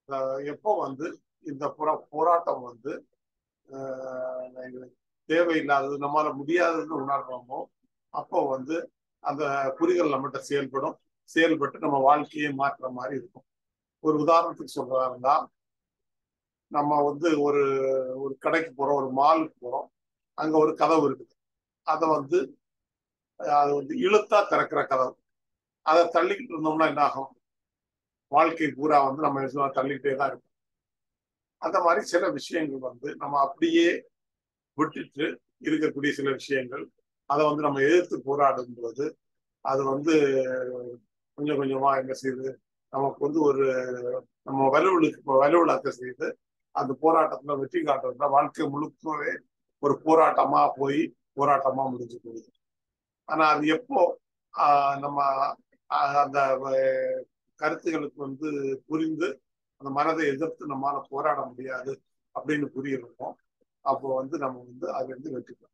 அஹ் எப்போ வந்து இந்த புற போராட்டம் வந்து அஹ் இது தேவையில்லாதது நம்மளால முடியாததுன்னு உணர்றோமோ அப்போ வந்து அந்த குறிகள் நம்மகிட்ட செயல்படும் செயல்பட்டு நம்ம வாழ்க்கையை மாற்றுற மாதிரி இருக்கும் ஒரு உதாரணத்துக்கு சொல்றதா இருந்தா நம்ம வந்து ஒரு ஒரு கடைக்கு போறோம் ஒரு மாலுக்கு போறோம் அங்க ஒரு கதவு இருக்குது அதை வந்து அது வந்து இழுத்தா திறக்கிற கதவு அதை தள்ளிக்கிட்டு இருந்தோம்னா என்ன ஆகும் வாழ்க்கை பூரா வந்து நம்ம என்ன சொல்லுவோம், தள்ளிக்கிட்டே தான் இருக்கும் அந்த மாதிரி சில விஷயங்கள் வந்து நம்ம அப்படியே விட்டுட்டு இருக்கக்கூடிய சில விஷயங்கள் அதை வந்து நம்ம எதிர்த்து போராடும் போது அது வந்து கொஞ்சம் கொஞ்சமா என்ன செய்யுது நமக்கு வந்து ஒரு நம்ம வலுவலுக்கு வலுவிழாக்க செய்து அந்த போராட்டத்துல வெற்றி காட்டுறதுல வாழ்க்கை முழுக்கவே ஒரு போராட்டமா போய் போராட்டமா முடிஞ்சு போகுது ஆனா அது எப்போ ஆஹ் நம்ம ஆஹ் அந்த அஹ், கருத்துகளுக்கு வந்து புரிந்து அந்த மனதை எதிர்த்து நம்மளால போராட முடியாது அப்படின்னு புரியிருக்கோம் அப்போ வந்து நம்ம வந்து அது வந்து வெற்றி பெறோம்.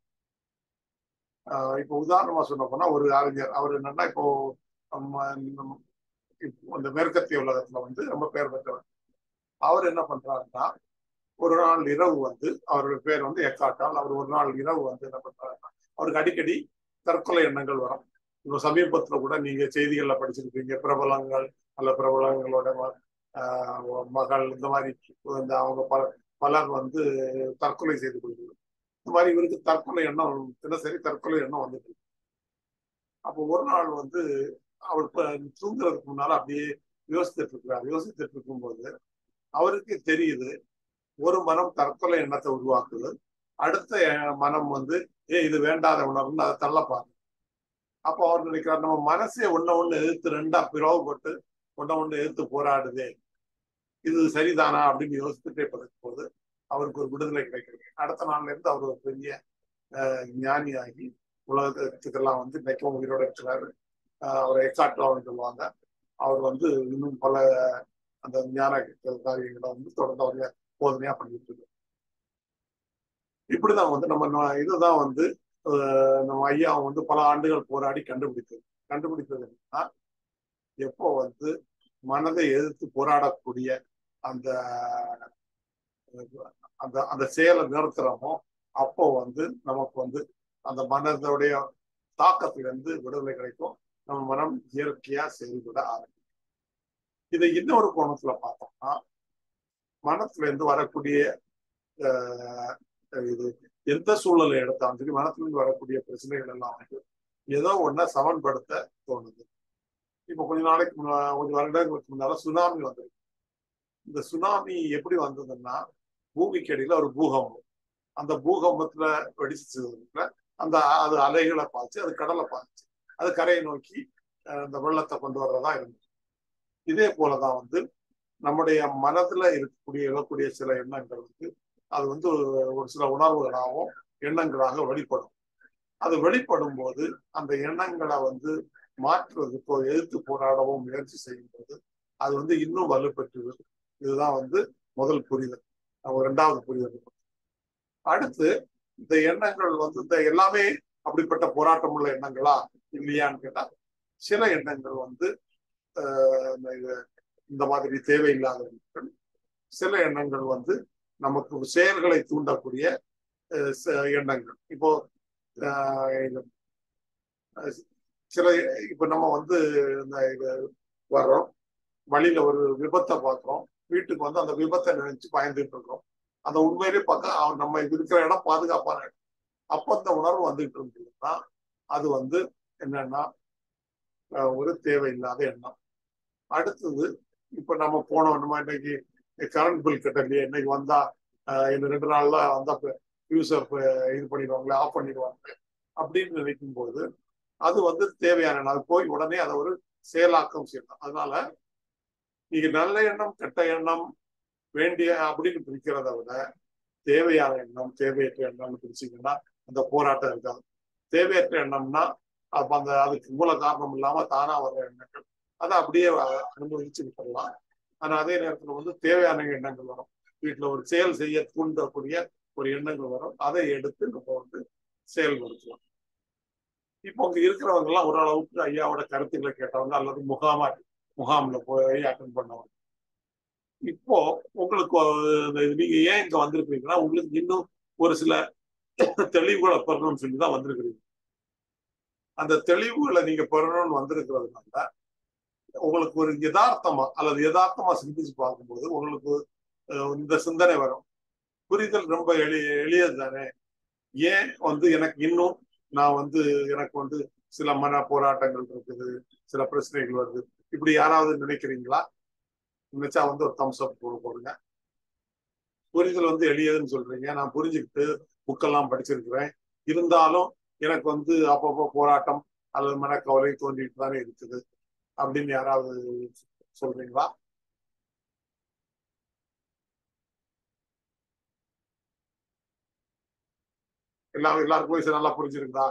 ஆஹ் இப்போ உதாரணமா சொல்ல போனா ஒரு அறிஞர் அவர் என்னன்னா இப்போ நம்ம நம்ம இப்போ இந்த மேற்கத்திய உலகத்துல வந்து ரொம்ப பெயர் பெற்றவர் அவர் என்ன பண்றாருன்னா ஒரு நாள் இரவு வந்து அவருடைய பேர் வந்து எக்காட்டால் அவர் ஒரு நாள் இரவு வந்து என்ன பண்றாருன்னா அவருக்கு அடிக்கடி தற்கொலை எண்ணங்கள் வரும் இப்போ சமீபத்துல கூட நீங்க செய்திகள்ல படிச்சிருப்பீங்க பிரபலங்கள் அல்ல பிரபலங்களோட ம- ஆஹ் மகள் இந்த மாதிரி இந்த அவங்க பல பலர் வந்து தற்கொலை செய்து கொள்கிறது இந்த மாதிரி இவருக்கு தற்கொலை எண்ணம் தினசரி தற்கொலை எண்ணம் வந்துட்டு இருக்கு. அப்போ ஒரு நாள் வந்து அவர் இப்ப தூங்குறதுக்கு முன்னால அப்படியே யோசித்துட்டு இருக்கிறார் யோசித்துட்டு இருக்கும்போது அவருக்கு தெரியுது ஒரு மனம் தற்கொலை எண்ணத்தை உருவாக்குது அடுத்த அஹ், மனம் வந்து ஏ இது வேண்டாத உணர்வுன்னு அதை தள்ளப்பாரு அப்போ அவர் நினைக்கிறார் நம்ம மனசே ஒன்ன ஒண்ணு எதிர்த்து ரெண்டா பிளவுபட்டு ஒன்ன ஒண்ணு எதிர்த்து போராடுதே இது சரிதானா அப்படின்னு யோசிச்சுட்டே படுக்கும் போது அவருக்கு ஒரு விடுதலை கிடைக்கிறது அடுத்த நாள்ல இருந்து அவர் ஒரு பெரிய அஹ், ஞானியாகி உலகத்துக்கெல்லாம் வந்து இன்னைக்கும் உயிரோட இருக்கிறாரு அஹ், அவரை எக்காட்டுவான்னு சொல்லுவாங்க அவர் வந்து இன்னும் பல அந்த ஞான காரியங்களை வந்து தொடர்ந்து அவர் போதனையா பண்ணிட்டு இருக்கு இப்படிதான் வந்து நம்ம ந- இதுதான் வந்து அஹ், நம்ம ஐயா வந்து பல ஆண்டுகள் போராடி கண்டுபிடித்தது கண்டுபிடித்தது என்னன்னா எப்போ வந்து மனதை எதிர்த்து போராடக்கூடிய அந்த அந்த அந்த செயலை நிறுத்துறோமோ அப்போ வந்து நமக்கு வந்து அந்த மனதோடைய தாக்கத்திலிருந்து விடுதலை கிடைக்கும் நம்ம மனம் இயற்கையா செயல்பட ஆரம்பிக்கும் இதை இன்னொரு கோணத்துல பார்த்தோம்னா மனத்துல இருந்து வரக்கூடிய அஹ், இது எந்த சூழலை எடுத்தாலும் சரி மனத்துல இருந்து வரக்கூடிய பிரச்சனைகள் எல்லாம் வந்து ஏதோ ஒன்ன சமன்படுத்த தோணுது இப்போ கொஞ்ச நாளைக்கு முன்னா கொஞ்சம் வருடங்களுக்கு முன்னால சுனாமி வந்தது இந்த சுனாமி எப்படி வந்ததுன்னா பூமிக்கு அடியில ஒரு பூகம்பம் அந்த பூகம்பத்துல வெடிச்சதுல அந்த அது அலைகளை பாய்ச்சி அது கடலை பாய்ச்சி அது கரையை நோக்கி அஹ், இந்த வெள்ளத்தை கொண்டு வர்றதா இருந்தது இதே போலதான் வந்து நம்முடைய மனதுல இருக்கக்கூடிய எழக்கூடிய சில எண்ணங்கள் வந்து அது வந்து ஒரு- ஒரு சில உணர்வுகளாகவும் எண்ணங்களாக வெளிப்படும் அது வெளிப்படும் போது அந்த எண்ணங்களை வந்து மாற்றுறதுக்கோ எதிர்த்து போராடவும் முயற்சி செய்யும் போது அது வந்து இன்னும் வலுப்பெற்று இதுதான் வந்து முதல் புரிதல் நம்ம இரண்டாவது புரிதல் அடுத்து இந்த எண்ணங்கள் வந்து இந்த எல்லாமே அப்படிப்பட்ட போராட்டம் உள்ள எண்ணங்களா இல்லையான்னு கேட்டா சில எண்ணங்கள் வந்து ஆஹ் இந்த இது- இந்த மாதிரி தேவையில்லாத எண்ணங்கள் சில எண்ணங்கள் வந்து நமக்கு செயல்களை தூண்டக்கூடிய அஹ் ச- எண்ணங்கள் இப்போ ஆஹ் இது, அஹ் சில இப்ப நம்ம வந்து இந்த இது வர்றோம் வழியில ஒரு விபத்தை பார்க்கிறோம் வீட்டுக்கு வந்து அந்த விபத்தை நினைச்சு பயந்துட்டு இருக்கிறோம் அந்த உண்மையிலே பார்க்க அவன் நம்ம இருக்கிற இடம் பாதுகாப்பான இடம் அப்போ அந்த உணர்வு வந்துட்டு இருந்ததுன்னா அது வந்து என்னன்னா அஹ் ஒரு தேவையில்லாத எண்ணம் அடுத்தது இப்ப நம்ம போனோம் நம்ம இன்னைக்கு கரண்ட் பில் கட்டலையே இன்னைக்கு வந்தா அஹ் இன்னும் ரெண்டு நாள்ல வந்தா யூசர் இது பண்ணிடுவாங்களே ஆஃப் பண்ணிடுவாங்க அப்படின்னு நினைக்கும் போது அது வந்து தேவையான நாள் போய் உடனே அதை ஒரு செயலாக்கம் செய்யணும் அதனால நீங்க நல்ல எண்ணம் கெட்ட எண்ணம் வேண்டிய அப்படின்னு பிரிக்கிறத விட தேவையான எண்ணம் தேவையற்ற எண்ணம்னு பிரிச்சீங்கன்னா அந்த போராட்டம் இருக்காது தேவையற்ற எண்ணம்னா அப்ப அந்த அதுக்கு மூல காரணம் இல்லாம தானா வர்ற எண்ணங்கள் அதை அப்படியே அ- அனுபவிச்சு விட்டுறலாம் ஆனா அதே நேரத்துல வந்து தேவையான எண்ணங்கள் வரும் வீட்டுல ஒரு செயல் செய்ய தூண்டக்கூடிய ஒரு எண்ணங்கள் வரும் அதை எடுத்து நம்ம வந்து செயல்படுத்தலாம் இப்போ இங்க இருக்கிறவங்க எல்லாம் ஓரளவுக்கு ஐயாவோட கருத்துக்களை கேட்டவங்க அல்லது முகாமா முகாம்ல போய் அட்டன் பண்ணவங்க இப்போ உங்களுக்கு ஒரு- நீங்க ஏன் இங்க வந்திருக்கீங்கன்னா உங்களுக்கு இன்னும் ஒரு சில தெளிவுகளை பெறணும்னு சொல்லி தான் வந்திருக்கிறீங்க அந்த தெளிவுகளை நீங்க பெறணும்னு வந்திருக்கிறதுனால உங்களுக்கு ஒரு யதார்த்தமா அல்லது யதார்த்தமா சிந்திச்சு பார்க்கும்போது உங்களுக்கு அஹ், இந்த சிந்தனை வரும் புரிதல் ரொம்ப எளிய எளியது தானே ஏன் வந்து எனக்கு இன்னும் நான் வந்து எனக்கு வந்து சில மன போராட்டங்கள் இருக்குது சில பிரச்சனைகள் வருது இப்படி யாராவது நினைக்கிறீங்களா நினைச்சா வந்து ஒரு தம்ஸ் அப் போட போடுங்க புரிதல் வந்து எளியதுன்னு சொல்றீங்க நான் புரிஞ்சுக்கிட்டு புக்கெல்லாம் படிச்சிருக்கிறேன் இருந்தாலும் எனக்கு வந்து அப்பப்போ போராட்டம் அல்லது மனக்கவலை தோன்றிட்டு தானே இருக்குது அப்படின்னு யாராவது சொல்றீங்களா எல்லாம் எல்லாருக்கும் வயசு நல்லா புரிஞ்சிருக்குதா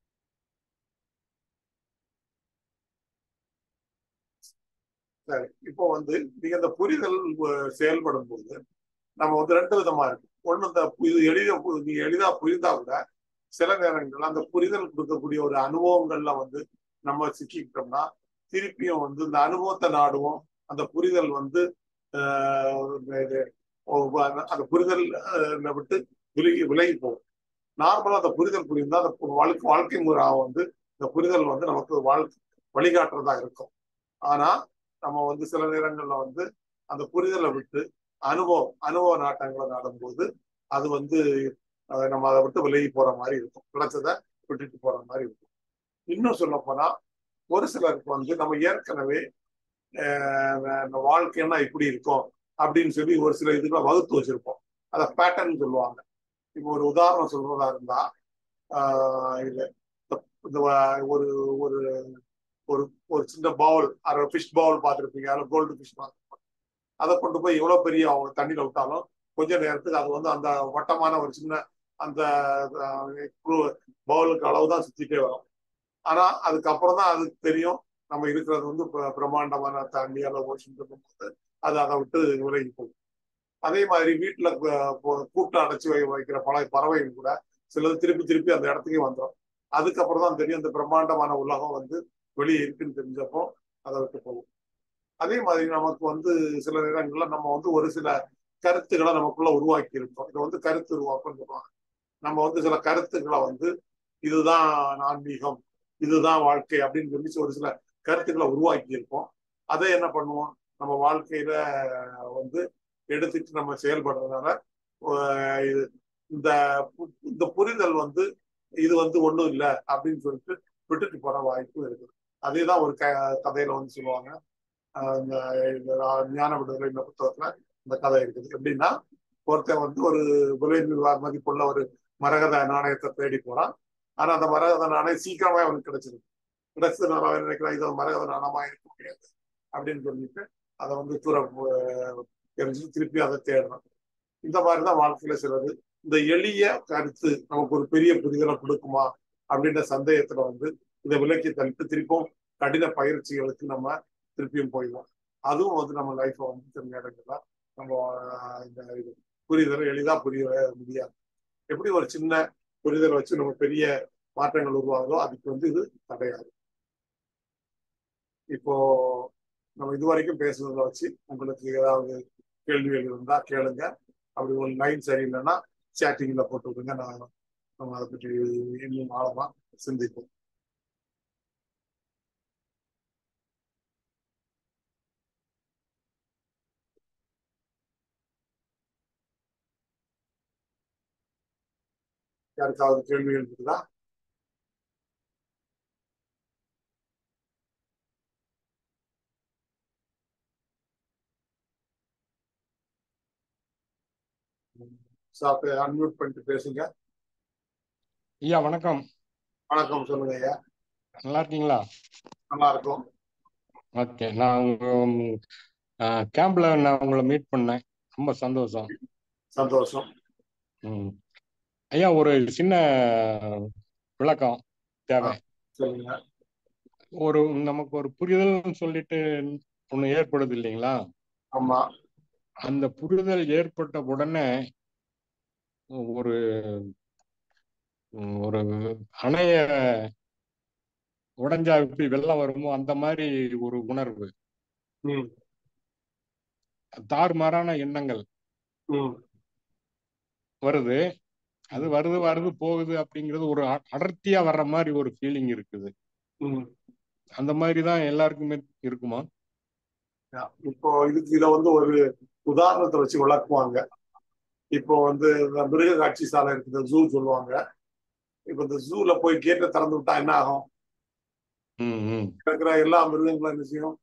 சரி இப்போ வந்து நீங்க இந்த புரிதல் அஹ், செயல்படும் போது நம்ம வந்து ரெண்டு விதமா இருக்கு ஒண்ணு இந்த பு- இது எளித பு- நீங்க எளிதா புரிந்தா கூட சில நேரங்கள்ல அந்த புரிதல் கொடுக்கக்கூடிய ஒரு அனுபவங்கள்ல வந்து நம்ம சிக்கிக்கிட்டோம்னா திருப்பியும் வந்து இந்த அனுபவத்தை நாடுவோம் அந்த புரிதல் வந்து ஆஹ், இது, ஓ, அந்த- அந்த புரிதல் ஆஹ், விட்டு விலகி விலகி போகும் நார்மலா அந்த புரிதல் புரிந்தா அந்த பு- வாழ்க்கை வாழ்க்கை முறை வந்து இந்த புரிதல் வந்து நமக்கு வாழ்க்கை வழிகாட்டுறதா இருக்கும் ஆனா நம்ம வந்து சில நேரங்கள்ல வந்து அந்த புரிதலை விட்டு அனுபவம் அனுபவ நாட்டங்களை நாடும்போது அது வந்து அஹ், நம்ம அதை விட்டு விலகி போற மாதிரி இருக்கும் கிடைச்சதை விட்டுட்டு போற மாதிரி இருக்கும் இன்னும் சொல்ல போனா ஒரு சிலருக்கு வந்து நம்ம ஏற்கனவே அஹ், இந்த வாழ்க்கைன்னா இப்படி இருக்கும் அப்படின்னு சொல்லி ஒரு சில இதுகளை வகுத்து வச்சிருப்போம் அதை பேட்டர்ன் சொல்லுவாங்க இப்போ ஒரு உதாரணம் சொல்றதா இருந்தா ஆஹ் இல்ல இந்த- இந்த வ- ஒரு ஒரு ஒரு ஒரு சின்ன பவுல் அரை ஃபிஷ் பவுல் பார்த்துருப்பீங்க அதில் கோல்டு ஃபிஷ் பார்த்துருப்பாங்க அதை கொண்டு போய் எவ்வளவு பெரிய அவங்க தண்ணியில விட்டாலும் கொஞ்ச நேரத்துக்கு அது வந்து அந்த வட்டமான ஒரு சின்ன அந்த பவுலுக்கு அளவு தான் சுத்திட்டே வரும் ஆனா அதுக்கப்புறம் தான் அதுக்கு தெரியும் நம்ம இருக்கிறது வந்து பிர- பிரம்மாண்டமான தண்ணி அல்ல ஓஷன் இருக்கும்போது அது அதை விட்டு விலகி போகும் அதே மாதிரி வீட்டுல கு- கு- கூட்டு அடைச்சு வை வைக்கிற பல பறவைகள் கூட சிலது திருப்பி திருப்பி அந்த இடத்துக்கே வந்துடும் அதுக்கப்புறம் தான் தெரியும் இந்த பிரம்மாண்டமான உலகம் வந்து வெளியே இருக்குன்னு தெரிஞ்சப்போ அதை விட்டு போகும் அதே மாதிரி நமக்கு வந்து சில நேரங்கள்ல நம்ம வந்து ஒரு சில கருத்துக்களை நமக்குள்ள உருவாக்கி இருக்கோம் இதை வந்து கருத்து உருவாக்கம் சொல்லுவாங்க நம்ம வந்து சில கருத்துக்களை வந்து இதுதான் ஆன்மீகம் இதுதான் வாழ்க்கை அப்படின்னு சொல்லி ஒரு சில கருத்துக்களை உருவாக்கி இருப்போம் அதை என்ன பண்ணுவோம் நம்ம வாழ்க்கையில வந்து எடுத்துட்டு நம்ம செயல்படுறதுனால அஹ் இது இந்த பு- இந்த புரிதல் வந்து இது வந்து ஒண்ணும் இல்லை அப்படின்னு சொல்லிட்டு விட்டுட்டு போற வாய்ப்பு இருக்குது அதேதான் ஒரு க கதையில வந்து சொல்லுவாங்க அஹ் இந்த இந்த ஞான விடுதலை இந்த புத்தகத்துல இந்த கதை இருக்குது எப்படின்னா ஒருத்தன் வந்து ஒரு விலை நிர்வாக மதிப்புள்ள ஒரு மரகத நாணயத்தை தேடி போறான் ஆனா அந்த மரகத நாணயம் சீக்கிரமே அவனுக்கு கிடைச்சிருக்கு கிடைச்சதுனால அவன் நினைக்கிறான் இது ஒரு மரகத நாணயமா இருக்க முடியாது அப்படின்னு சொல்லிட்டு அதை வந்து தூர அஹ், எரிஞ்சு திருப்பி அதை தேடுறான் இந்த மாதிரிதான் வாழ்க்கையில சிலது இந்த எளிய கருத்து நமக்கு ஒரு பெரிய புரிதலை கொடுக்குமா அப்படின்ற சந்தேகத்துல வந்து இதை விலக்கி தள்ளிட்டு திருப்பும் கடின பயிற்சிகளுக்கு நம்ம திருப்பியும் போயிடுவோம் அதுவும் வந்து நம்ம லைஃப்பை வந்து சில நேரங்கள்ல நம்ம ஆஹ், இந்த இது புரிதலை எளிதா புரிய முடியாது எப்படி ஒரு சின்ன புரிதல் வச்சு நம்ம பெரிய மாற்றங்கள் உருவாகுதோ அதுக்கு வந்து இது தடையாது இப்போ நம்ம இதுவரைக்கும் பேசுனதை வச்சு உங்களுக்கு ஏதாவது கேள்விகள் இருந்தா கேளுங்க அப்படி ஒரு லைன் சரியில்லைன்னா சேட்டிங்ல போட்டு விடுங்க நான் நம்ம அதை பற்றி இன்னும் ஆழமா சிந்திப்போம் யாருக்காவது கேள்விகள் இருக்குதா சாப்பிட்டு அன்மியூட் பண்ணிட்டு பேசுங்க ஐயா வணக்கம் வணக்கம் சொல்லுங்க ஐயா நல்லா இருக்கீங்களா நல்லா இருக்கும் ஓகே நான் உங்க கேம்ப்ல நான் உங்களை மீட் பண்ணேன் ரொம்ப சந்தோஷம் சந்தோஷம் ம். ஐயா ஒரு சின்ன விளக்கம் தேவை சொல்லுங்க ஒரு நமக்கு ஒரு புரிதல்னு சொல்லிட்டு ஒண்ணு ஏற்படுது இல்லைங்களா ஆமா அந்த புரிதல் ஏற்பட்ட உடனே ஒரு ம், ஒரு அணைய உடைஞ்சா எப்படி வெள்ளம் வருமோ அந்த மாதிரி ஒரு உணர்வு ம் தாறுமாறான எண்ணங்கள் ம் வருது அது வருது வருது போகுது அப்படிங்கிறது ஒரு அ- அடர்த்தியா வர்ற மாதிரி ஒரு ஃபீலிங் இருக்குது ம் அந்த மாதிரி தான் எல்லாருக்குமே இருக்குமா இப்போ இதுக்கு இதை வந்து ஒரு உதாரணத்தை வச்சு விளக்குவாங்க இப்போ வந்து இந்த மிருக காட்சி சாலை இருக்குது ஜூ சொல்லுவாங்க இப்போ இந்த ஜூல போய் கேட்டை திறந்து விட்டா என்ன ஆகும் ம் ம் இருக்கிற எல்லா மிருகங்களும் என்ன செய்யும்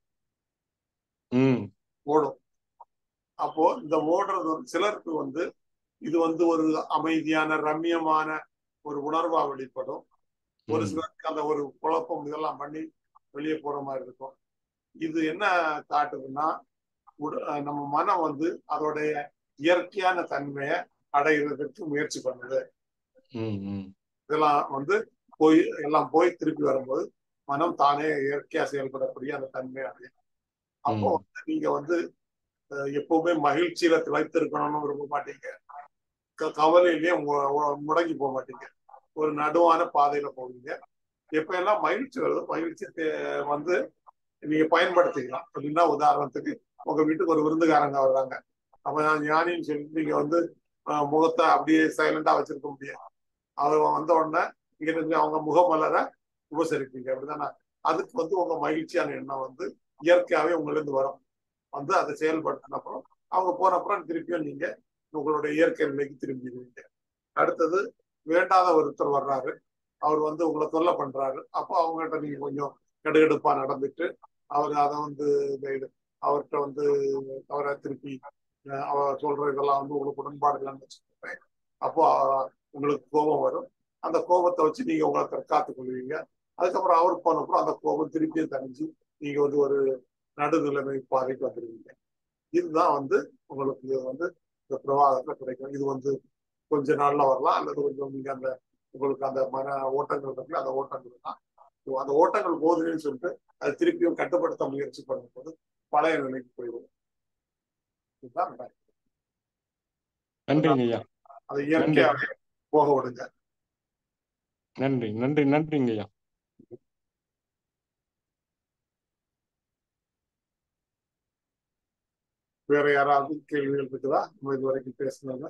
ம் ஓடும் அப்போ இந்த ஓடுறது வந்து சிலருக்கு வந்து இது வந்து ஒரு அமைதியான ரம்மியமான ஒரு உணர்வா வெளிப்படும் ஒரு ம் சிலருக்கு அந்த ஒரு குழப்பம் இதெல்லாம் பண்ணி வெளியே போற மாதிரி இருக்கும் இது என்ன காட்டுதுன்னா உட- அஹ் நம்ம மனம் வந்து அதோடைய இயற்கையான தன்மையை அடைகிறதுக்கு முயற்சி பண்ணுது ம் ம் இதெல்லாம் வந்து போய் எல்லாம் போய் திருப்பி வரும்போது மனம் தானே இயற்கையா செயல்படக்கூடிய அந்த தன்மை அடையும் அப்போ ம் வந்து நீங்க வந்து அஹ், எப்பவுமே மகிழ்ச்சியில திளைத்திருக்கணும்னு விரும்ப மாட்டீங்க க- கவலையிலேயே மு- மு- முடங்கி போக மாட்டீங்க ஒரு நடுவான பாதையில போவீங்க எப்ப எல்லாம் மகிழ்ச்சி வருதோ மகிழ்ச்சி தே- வந்து நீங்க பயன்படுத்திக்கலாம் அப்படின்னா உதாரணத்துக்கு உங்க வீட்டுக்கு ஒரு விருந்துகாரங்க வர்றாங்க அப்ப நான் ஞானின்னு சொல்லிட்டு நீங்க வந்து அஹ், முகத்தை அப்படியே சைலண்டா வச்சிருக்க முடியாது அவங்க வந்த உடனே நீங்க தெரிஞ்ச அவங்க முகமலர உபசரிப்பீங்க அப்படிதானே அதுக்கு வந்து உங்க மகிழ்ச்சியான எண்ணம் வந்து இயற்கையாவே உங்களிருந்து வரும் வந்து அதை செயல்படுத்தின அப்புறம் அவங்க போன அப்புறம் திருப்பியும் நீங்க உங்களுடைய இயற்கை நிலைக்கு திரும்பிடுவீங்க அடுத்தது வேண்டாத ஒருத்தர் வர்றாரு அவர் வந்து உங்களை தொல்லை பண்றாரு அப்போ அவங்ககிட்ட நீங்க கொஞ்சம் கெடுகெடுப்பா நடந்துட்டு அவர் அதை வந்து இந்த இது அவர்கிட்ட வந்து அவரை திருப்பி அஹ், அவர் சொல்ற இதெல்லாம் வந்து உங்களுக்கு உடன்பாடு இல்லைன்னு வச்சுக்கோங்க அப்போ அஹ், உங்களுக்கு கோபம் வரும் அந்த கோபத்தை வச்சு நீங்க உங்களை தற்காத்துக் கொள்வீங்க அதுக்கப்புறம் அவர் போனப்புறம் அந்த கோபம் திருப்பியும் தணிஞ்சு நீங்க வந்து ஒரு நடுநிலைமை பாதைக்கு வந்துடுவீங்க இதுதான் வந்து உங்களுக்கு வந்து இந்த பிரவாகத்துல கிடைக்கும் இது வந்து கொஞ்ச நாள்ல வரலாம் அல்லது கொஞ்சம் நீங்க அந்த உங்களுக்கு அந்த மன ஓட்டங்கள் இருக்குல்ல அந்த ஓட்டங்கள் தான் அந்த ஓட்டங்கள் போகுதுன்னு சொல்லிட்டு அது திருப்பியும் கட்டுப்படுத்த முயற்சி பண்ணும்போது பழைய நிலைக்கு போயிடும் இதுதான் நடக்கும். நன்றிங்க ஐயா அதை இயற்கையாகவே போக விடுங்க நன்றி நன்றி நன்றிங்க ஐயா வேற யாராவது கேள்விகள் இருக்குதா நம்ம இது வரைக்கும் பேசுனது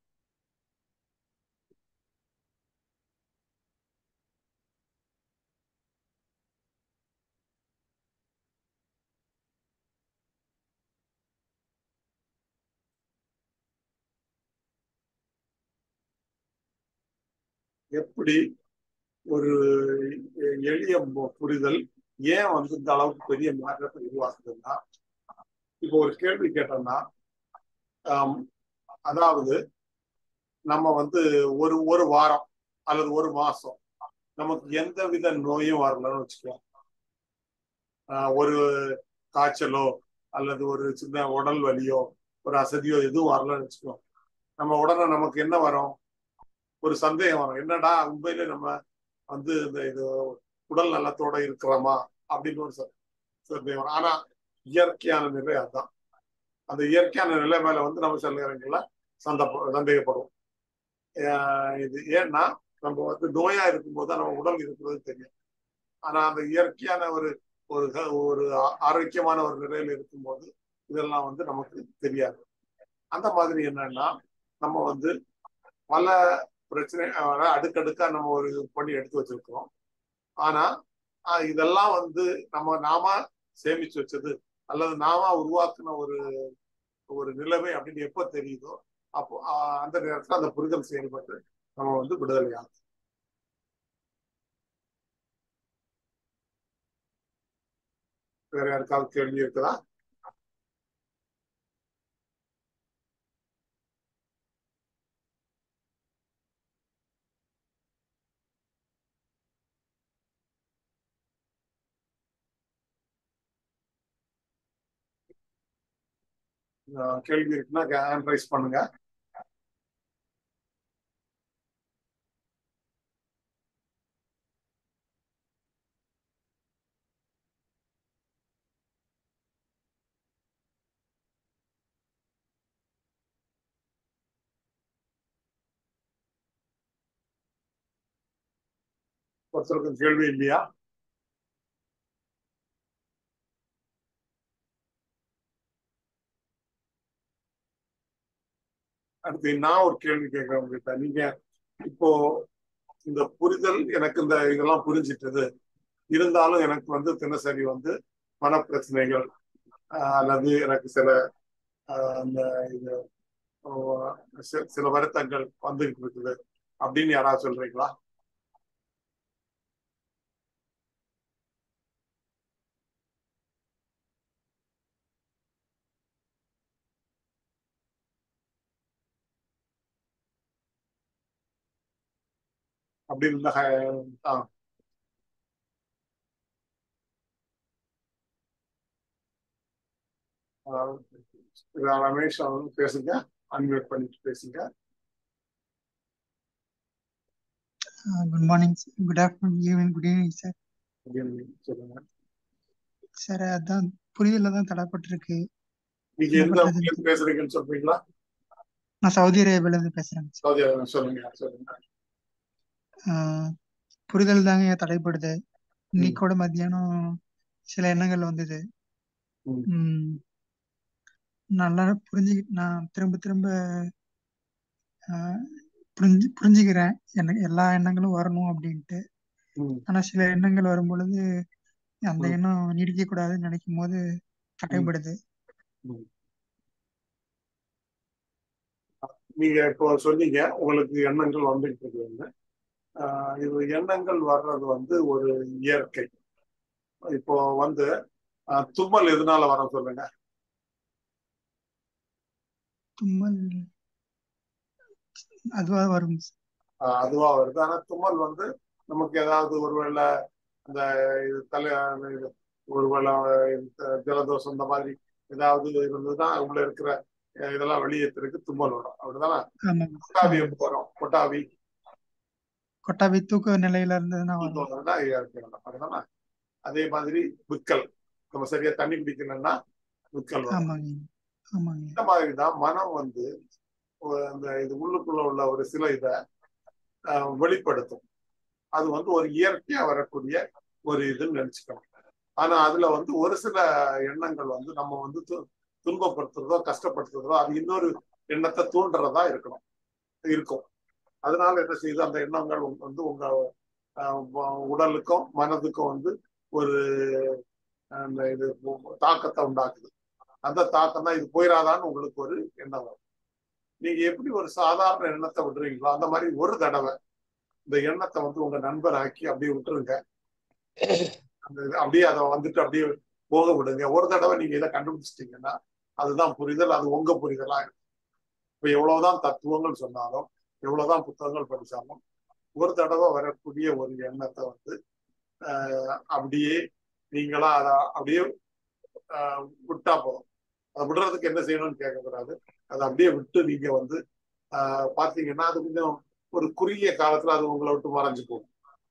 எப்படி ஒரு எளிய மு- புரிதல் ஏன் வந்து இந்த அளவுக்கு பெரிய மாற்றத்தை உருவாக்குதுன்னா இப்போ ஒரு கேள்வி கேட்டோம்னா ஆம், அதாவது நம்ம வந்து ஒரு ஒரு வாரம் அல்லது ஒரு மாசம் நமக்கு எந்த வித நோயும் வரலன்னு வச்சுக்கலாம் ஆஹ் ஒரு காய்ச்சலோ அல்லது ஒரு சின்ன உடல் வலியோ ஒரு அசதியோ எதுவும் வரலன்னு வச்சுக்கோ நம்ம உடனே நமக்கு என்ன வரும் ஒரு சந்தேகம் வரும் என்னடா உண்மையிலே நம்ம வந்து இந்த இது உடல் நலத்தோட இருக்கிறோமா அப்படின்னு ஒரு ச- சந்தேகம் வரும் ஆனா இயற்கையான நிலை அதுதான் அந்த இயற்கையான நிலை மேல வந்து நம்ம சில நேரங்கள்ல சந்த சந்தேகப்படுவோம் ஆஹ் இது ஏன்னா நம்ம வந்து நோயா இருக்கும்போது தான் நம்ம உடல் இருக்கிறது தெரியும் ஆனா அந்த இயற்கையான ஒரு ஒரு க- ஒரு ஆ- ஆரோக்கியமான ஒரு நிலையில இருக்கும்போது இதெல்லாம் வந்து நமக்கு தெரியாது அந்த மாதிரி என்னன்னா நம்ம வந்து பல பிரச்சனை அஹ், அடுக்கடுக்கா நம்ம ஒரு இது பண்ணி எடுத்து வச்சிருக்கிறோம் ஆனா ஆஹ், இதெல்லாம் வந்து நம்ம நாம சேமிச்சு வச்சது அல்லது நாம உருவாக்குன ஒரு ஒரு நிலைமை அப்படின்னு எப்ப தெரியுதோ அப்போ ஆஹ், அந்த நேரத்துல அந்த புரிதல் செயல்பட்டு நம்ம வந்து விடுதலை ஆகும் வேற யாருக்காவது கேள்வி இருக்குதா ஆஹ், கேள்வி இருக்குன்னா ஹேண்ட் ரைஸ் பண்ணுங்க ஒருத்தருக்கும் கேள்வி இல்லையா அடுத்து நான் ஒரு கேள்வி கேட்கிறேன் உங்ககிட்ட நீங்க இப்போ இந்த புரிதல் எனக்கு இந்த இதெல்லாம் புரிஞ்சிட்டது இருந்தாலும் எனக்கு வந்து தினசரி வந்து மனப்பிரச்சனைகள் ஆஹ் அல்லது எனக்கு சில ஆஹ் அந்த இது ஆஹ் சி- சில வருத்தங்கள் வந்துகிட்டு இருக்குது அப்படின்னு யாராவது சொல்றீங்களா அப்படி இருந்தா ஆ ஆஹ் ரமேஷ் அவங்க பேசுங்க அன்மியூட் பண்ணிட்டு பேசுங்க good morning good afternoon evening good evening sir அப்படின்னு சொல்லுங்க சார் அதான் புரிதல தான் தடைப்பட்டிருக்கு நீங்க என்ன எந்த பண்றது ஊர்ல பேசுறீங்கன்னு சொல்றீங்களா நான் சவுதி அரேபியால இருந்து பேசுறேங்க சார் சவுதி அரேபியா சொல்லுங்க சொல்லுங்க ஆஹ் புரிதல் தாங்க தடைப்படுது ம், இன்னைக்கோட மத்தியானம் சில எண்ணங்கள் வந்தது ம், உம் நல்லா புரிஞ்சு நான் திரும்ப திரும்ப ஆஹ் புரிஞ்சு புரிஞ்சுக்கிறேன் எனக்கு எல்லா எண்ணங்களும் வரணும் அப்படின்ட்டு ம், ஆனா சில எண்ணங்கள் வரும் பொழுது அந்த ம், எண்ணம் நீடிக்க கூடாதுன்னு நினைக்கும் போது ம், தடைப்படுது ம். நீங்க இப்போ சொன்னீங்க உங்களுக்கு எண்ணங்கள் வந்துட்டு இருக்குன்னு ஆஹ் இது எண்ணங்கள் வர்றது வந்து ஒரு இயற்கை இப்போ வந்து ஆஹ் தும்மல் எதனால வரும் சொல்லுங்க தும்மல் அதுவா வரும் ஆஹ் அதுவா வருது ஆனா தும்மல் வந்து நமக்கு ஏதாவது ஒருவேளை அந்த இது தலை இது ஒருவேளை இந்த ஜலதோஷம் இந்த மாதிரி ஏதாவது இருந்ததுன்னா உள்ள இருக்கிற அஹ் இதெல்லாம் வெளியேற்றுறதுக்கு தும்மல் வரும் அப்படிதானே ஆமாங்க கொட்டாவி ஆமாங்க எப்போ வரும் கொட்டாவி கொட்டாவி தூக்க நிலையில இருந்ததுன்னா வரும் தூக்கம் வருதுன்னா இயற்கை வரும் அப்படிதானே அதே மாதிரி விக்கல் நம்ம சரியா தண்ணி குடிக்கலன்னா விக்கல் வரும் ஆமாங்க ஆமாங்க இந்த மாதிரி தான் மனம் வந்து ஒரு அந்த இது உள்ளுக்குள்ள உள்ள ஒரு சில இதை ஆஹ் வெளிப்படுத்தும் அது வந்து ஒரு இயற்கையா வரக்கூடிய ஒரு இதுன்னு நினைச்சுக்கணும் ஆனா அதுல வந்து ஒரு சில எண்ணங்கள் வந்து நம்ம வந்து து- துன்பப்படுத்துறதோ கஷ்டப்படுத்துறதோ அது இன்னொரு எண்ணத்தை தூண்டுறதா இருக்கணும் இருக்கும் அதனால என்ன செய்யுது அந்த எண்ணங்கள் உங்க- வந்து உங்க ஆஹ் உ- உடலுக்கும் மனதுக்கும் வந்து ஒரு அந்த இது தாக்கத்தை உண்டாக்குது அந்த தாக்கம் தான் இது போயிடாதான்னு உங்களுக்கு ஒரு எண்ணம் வரும் நீங்க எப்படி ஒரு சாதாரண எண்ணத்தை விடுறீங்களோ அந்த மாதிரி ஒரு தடவை இந்த எண்ணத்தை வந்து உங்க நண்பர் ஆக்கி அப்படியே விட்டுருங்க அந்த இது அப்படியே அதை வந்துட்டு அப்படியே போக விடுங்க ஒரு தடவை நீங்க இதை கண்டுபிடிச்சிட்டீங்கன்னா அதுதான் புரிதல் அது உங்க புரிதலா இருக்கும் இப்ப எவ்வளவுதான் தத்துவங்கள் சொன்னாலும் எவ்வளவுதான் புத்தகங்கள் படிச்சாலும் ஒரு தடவை வரக்கூடிய ஒரு எண்ணத்தை வந்து ஆஹ் அப்படியே நீங்களா அதை அப்படியே ஆஹ் விட்டா போதும் அதை விடுறதுக்கு என்ன செய்யணும்னு கேட்கக்கூடாது அதை அப்படியே விட்டு நீங்க வந்து ஆஹ் பாத்தீங்கன்னா அது கொஞ்சம் ஒரு குறுகிய காலத்துல அது உங்களை விட்டு மறைஞ்சு போகும்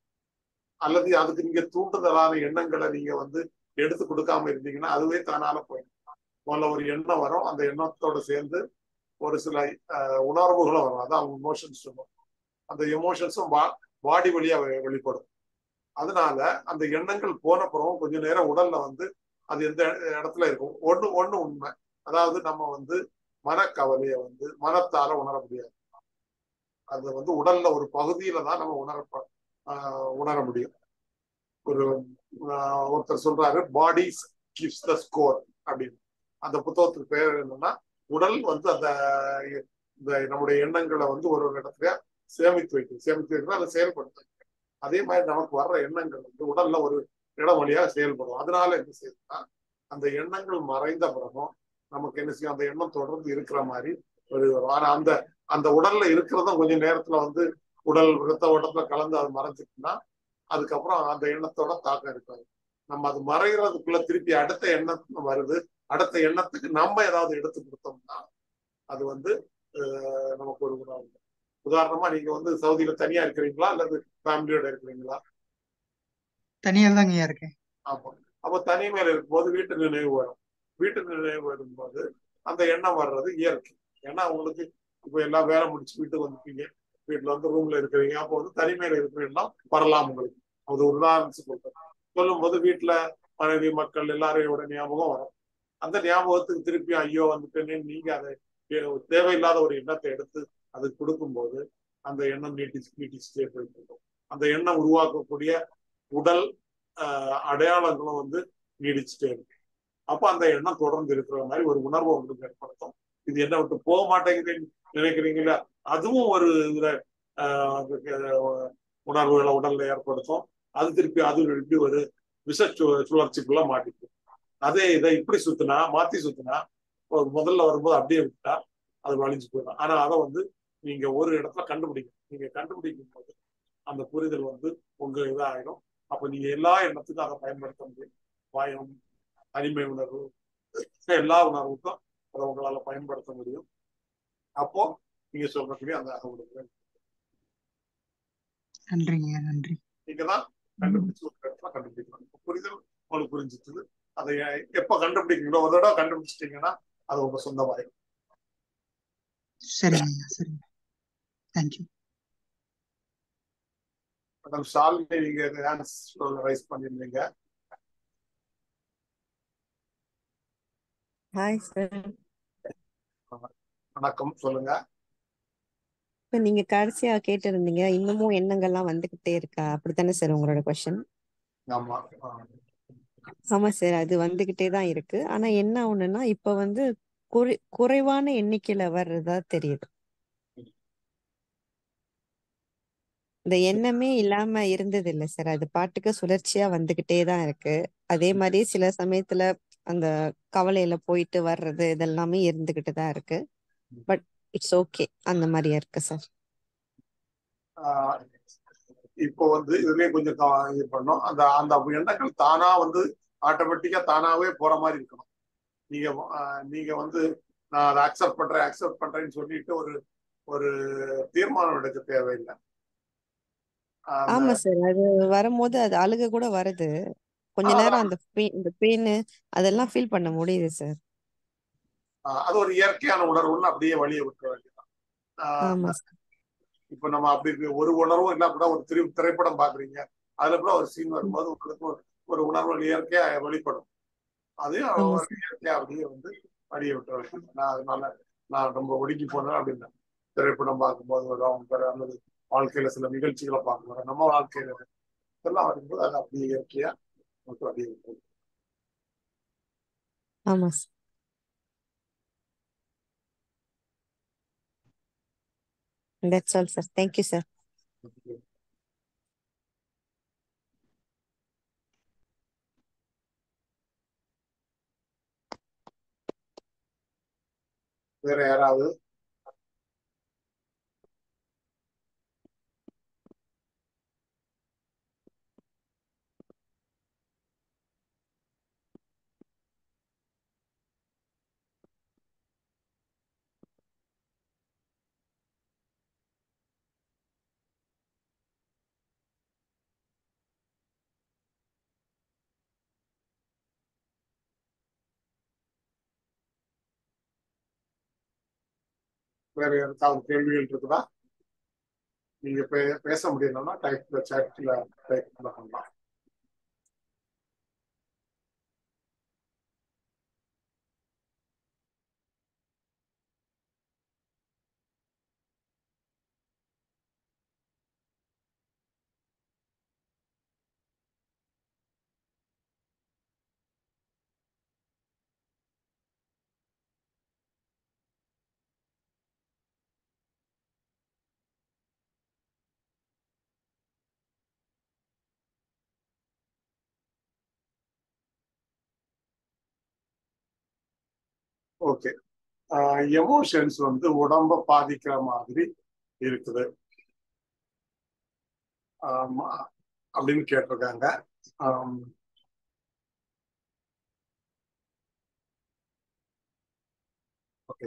அல்லது அதுக்கு நீங்க தூண்டுதலான எண்ணங்களை நீங்க வந்து எடுத்து கொடுக்காம இருந்தீங்கன்னா அதுவே தானால போயிடும் முதல்ல ஒரு எண்ணம் வரும் அந்த எண்ணத்தோட சேர்ந்து ஒரு சில ஆஹ் உணர்வுகளும் வரும் அதான் எமோஷன்ஸ் சொல்லுவோம் அந்த எமோஷன்ஸும் பாடி வழியா வெ- வெளிப்படும் அதனால அந்த எண்ணங்கள் போன பிறகும் கொஞ்ச நேரம் உடல்ல வந்து அது எந்த இட- இடத்துல இருக்கும் ஒண்ணு ஒண்ணு உண்மை அதாவது நம்ம வந்து மனக்கவலையை வந்து மனத்தால உணர முடியாது அது வந்து உடல்ல ஒரு பகுதியில தான் நம்ம உணர ஆஹ் உணர முடியும் ஒரு ஆஹ் ஒருத்தர் சொல்றாரு பாடி கிவ்ஸ் த ஸ்கோர் அப்படின்னு அந்த புத்தகத்துக்கு பேர் என்னன்னா உடல் வந்து அந்த இந்த நம்முடைய எண்ணங்களை வந்து ஒரு ஒரு இடத்துல சேமித்து வைக்கும் சேமித்து வைக்கிறது அதை செயல்படுத்தும் அதே மாதிரி நமக்கு வர்ற எண்ணங்கள் வந்து உடல்ல ஒரு இடம் வழியா செயல்படும் அதனால என்ன செய்யுதுன்னா அந்த எண்ணங்கள் மறைந்த பிறகும் நமக்கு என்ன செய்யும் அந்த எண்ணம் தொடர்ந்து இருக்கிற மாதிரி ஒரு ஆனா அந்த அந்த உடல்ல இருக்கிறதும் கொஞ்சம் நேரத்துல வந்து உடல் ரத்த ஓட்டத்துல கலந்து அது மறைஞ்சிட்டுன்னா அதுக்கப்புறம் அந்த எண்ணத்தோட தாக்கம் இருக்காது நம்ம அது மறைகிறதுக்குள்ள திருப்பி அடுத்த எண்ணம் வருது அடுத்த எண்ணத்துக்கு நம்ம ஏதாவது எடுத்து கொடுத்தோம்னா அது வந்து அஹ், நமக்கு ஒரு உணவு உதாரணமா நீங்க வந்து சவுதியில தனியா இருக்கிறீங்களா அல்லது ஃபேமிலியோட இருக்கிறீங்களா தனியா தாங்க இருக்கேன் ஆமா அப்ப தனிமையில இருக்கும்போது வீட்டு நினைவு வரும் வீட்டு நினைவு வரும்போது அந்த எண்ணம் வர்றது இயற்கை ஏன்னா உங்களுக்கு இப்ப எல்லாம் வேலை முடிச்சு வீட்டுக்கு வந்துட்டீங்க வீட்டுல வந்து ரூம்ல இருக்கிறீங்க அப்போ வந்து தனிமையில இருக்கிறீங்கன்னா வரலாம் உங்களுக்கு அது ஒரு உதாரணத்துக்கு சொல்றேன் சொல்லும் போது வீட்டுல மனைவி மக்கள் எல்லாரையோட ஞாபகம் வரும் அந்த ஞாபகத்துக்கு திருப்பி ஐயோ வந்துட்டேன்னு நீங்க அதை தேவையில்லாத ஒரு எண்ணத்தை எடுத்து அது கொடுக்கும்போது அந்த எண்ணம் நீட்டிச்சு நீட்டிச்சுட்டே போயிட்டு இருக்கும் அந்த எண்ணம் உருவாக்கக்கூடிய உடல் அடையாளங்களும் வந்து நீடிச்சுட்டே இருக்கு அப்ப அந்த எண்ணம் தொடர்ந்து இருக்கிற மாதிரி ஒரு உணர்வை உங்களுக்கு ஏற்படுத்தும் இது என்ன விட்டு போக மாட்டேங்குதுன்னு நினைக்கிறீங்களா அதுவும் ஒரு இதுல உணர்வுகளை உடல்ல ஏற்படுத்தும் அது திருப்பி அது திருப்பி ஒரு விஷ சுழற்சிக்குள்ள மாட்டிக்கும் அதே இதை இப்படி சுத்தினா மாத்தி சுத்தினா முதல்ல வரும்போது அப்படியே விட்டா அது வலிஞ்சு போயிடும் ஆனா அதை வந்து நீங்க ஒரு இடத்துல கண்டுபிடிக்கணும் நீங்க கண்டுபிடிக்கும் போது அந்த புரிதல் வந்து உங்க இதாகிடும் அப்ப நீங்க எல்லா எண்ணத்துக்கும் அதை பயன்படுத்த முடியும் பயம் தனிமை உணர்வு எல்லா உணர்வுக்கும் அதை உங்களால பயன்படுத்த முடியும் அப்போ நீங்க சொல்றதுக்கு அந்த அகவுடுங்க நன்றிங்க நன்றி நீங்க தான் கண்டுபிடிச்சு ஒரு இடத்துல கண்டுபிடிக்கணும் புரிதல் உங்களுக்கு புரிஞ்சிட்டது அதை எப்ப கண்டுபிடிக்கீங்களோ ஒரு தடவை கண்டுபிடிச்சிட்டீங்கன்னா அது உங்க சொந்தமாயிடும் சரிங்க சரிங்க தேங்க்யூ மேடம் ஷாலினி நீங்க ஹேண்ட்ஸ் ரைஸ் பண்ணிருந்தீங்க ஹாய் சார் வணக்கம் சொல்லுங்க இப்ப நீங்க கடைசியா கேட்டிருந்தீங்க இன்னமும் எண்ணங்கள்லாம் வந்துகிட்டே இருக்கா அப்படித்தானே சார் உங்களோட கொஸ்டின் ஆமா ஆமா சார் அது வந்துகிட்டே தான் இருக்கு ஆனா என்ன ஒண்ணுன்னா இப்ப வந்து குறை குறைவான எண்ணிக்கையில வர்றதா தெரியுது இந்த எண்ணமே இல்லாம இருந்தது இல்ல சார் அது பாட்டுக்கு சுழற்சியா வந்துகிட்டே தான் இருக்கு அதே மாதிரி சில சமயத்துல அந்த கவலையில போயிட்டு வர்றது இதெல்லாமே இருந்துகிட்டு தான் இருக்கு பட் இட்ஸ் ஓகே அந்த மாதிரியா இருக்கு சார் இப்போ வந்து இதுலயே கொஞ்சம் இது பண்ணோம் அந்த அந்த எண்ணங்கள் தானா வந்து ஆட்டோமேட்டிக்கா தானாவே போற மாதிரி இருக்கணும் நீங்க நீங்க வந்து நான் அதை அக்செப்ட் பண்றேன் அக்செப்ட் பண்றேன்னு சொல்லிட்டு ஒரு ஒரு தீர்மானம் எடுக்க தேவையில்லை ஆமா சார் அது வரும்போது அது அழுக கூட வருது கொஞ்ச நேரம் அந்த இந்த பெயின் அதெல்லாம் ஃபீல் பண்ண முடியுது சார் அது ஒரு இயற்கையான உணர்வுன்னு அப்படியே வழியை விட்டுற வேண்டியதான் இப்ப நம்ம அப்படி ஒரு உணர்வும் இல்ல கூட ஒரு திரு திரைப்படம் பாக்குறீங்க அதுல கூட ஒரு சீன் வரும்போது உங்களுக்கு ஒரு உணர்வு இயற்கையா வெளிப்படும் அதையும் இயற்கையா அப்படியே வந்து வழியை விட்டுற வேண்டியது நான் அதனால நான் ரொம்ப ஒடுங்கி போனேன் அப்படின்னா திரைப்படம் பார்க்கும்போது ஒரு அவங்க அல்லது வாழ்க்கையில சில நிகழ்ச்சிகளை பார்க்கும்போது நம்ம வாழ்க்கையில இதெல்லாம் வரும்போது அது அப்படியே இயற்கையா நமக்கு அப்படியே விட்டுரும் ஆமா That's all, sir. Thank you, sir. வேற யாராவது வேற யாருக்காவது கேள்விகள் இருக்குதா நீங்க பேச முடியலன்னா டைப்ல சாட்ல டைப் பண்ணலாம் ஓகே எமோஷன்ஸ் வந்து உடம்ப பாதிக்கிற மாதிரி இருக்குது அப்படின்னு கேட்டிருக்காங்க ஓகே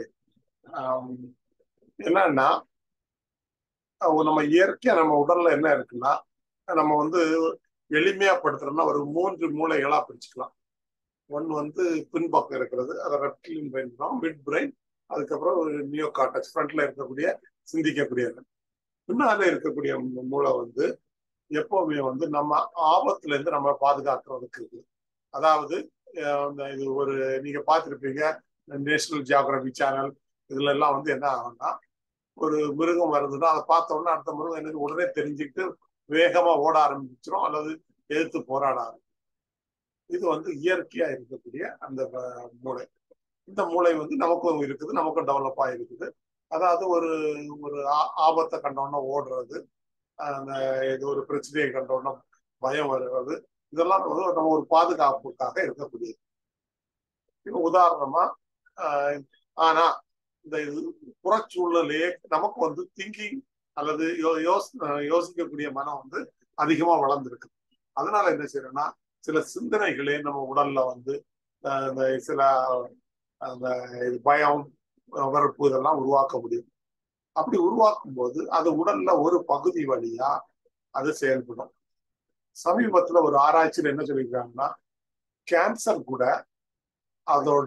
என்னன்னா நம்ம இயற்கையா நம்ம உடல்ல என்ன இருக்குன்னா நம்ம வந்து எளிமையா படுத்துறோம்னா ஒரு மூன்று மூளைகளா பிரிச்சுக்கலாம் ஒன் வந்து பின்பக்கம் இருக்கிறது அதை ரெப்டிலின் பிரெயின் தான் மிட் பிரெயின் அதுக்கப்புறம் நியோ காட்டக்ஸ் ஃப்ரண்ட்ல இருக்கக்கூடிய சிந்திக்கக்கூடியது பின்னால இருக்கக்கூடிய மூளை வந்து எப்பவுமே வந்து நம்ம ஆபத்துல இருந்து நம்ம பாதுகாக்கிறதுக்கு இருக்கு அதாவது இது ஒரு நீங்க பார்த்துருப்பீங்க நேஷனல் ஜியாகிரபி சேனல் இதுல எல்லாம் வந்து என்ன ஆகும்னா ஒரு மிருகம் வருதுன்னா அதை பார்த்த உடனே அடுத்த மிருகம் எனக்கு உடனே தெரிஞ்சுக்கிட்டு வேகமா ஓட ஆரம்பிச்சிடும் அல்லது எதிர்த்து போராட ஆரம்பிச்சிடும் இது வந்து இயற்கையா இருக்கக்கூடிய அந்த அஹ், மூளை இந்த மூளை வந்து நமக்கும் இருக்குது நமக்கும் டெவலப் ஆகிருக்குது அதாவது ஒரு ஒரு ஆ- ஆபத்தை கண்டோன்னா ஓடுறது அந்த இது ஒரு பிரச்சனையை கண்டோன்னா பயம் வருவது இதெல்லாம் வந்து நம்ம ஒரு பாதுகாப்புக்காக இருக்கக்கூடியது இப்ப உதாரணமா ஆஹ் ஆனா இந்த இது புறச்சூழலையே நமக்கு வந்து திங்கிங் அல்லது யோ- யோஸ் யோசிக்கக்கூடிய மனம் வந்து அதிகமா வளர்ந்துருக்கு அதனால என்ன செய்யறோம்னா சில சிந்தனைகளே நம்ம உடல்ல வந்து ஆஹ் இந்த சில அந்த இது பயம் வெறுப்பு இதெல்லாம் உருவாக்க முடியும் அப்படி உருவாக்கும் போது அது உடல்ல ஒரு பகுதி வழியா அது செயல்படும் சமீபத்துல ஒரு ஆராய்ச்சியில் என்ன சொல்லியிருக்காங்கன்னா கேன்சர் கூட அதோட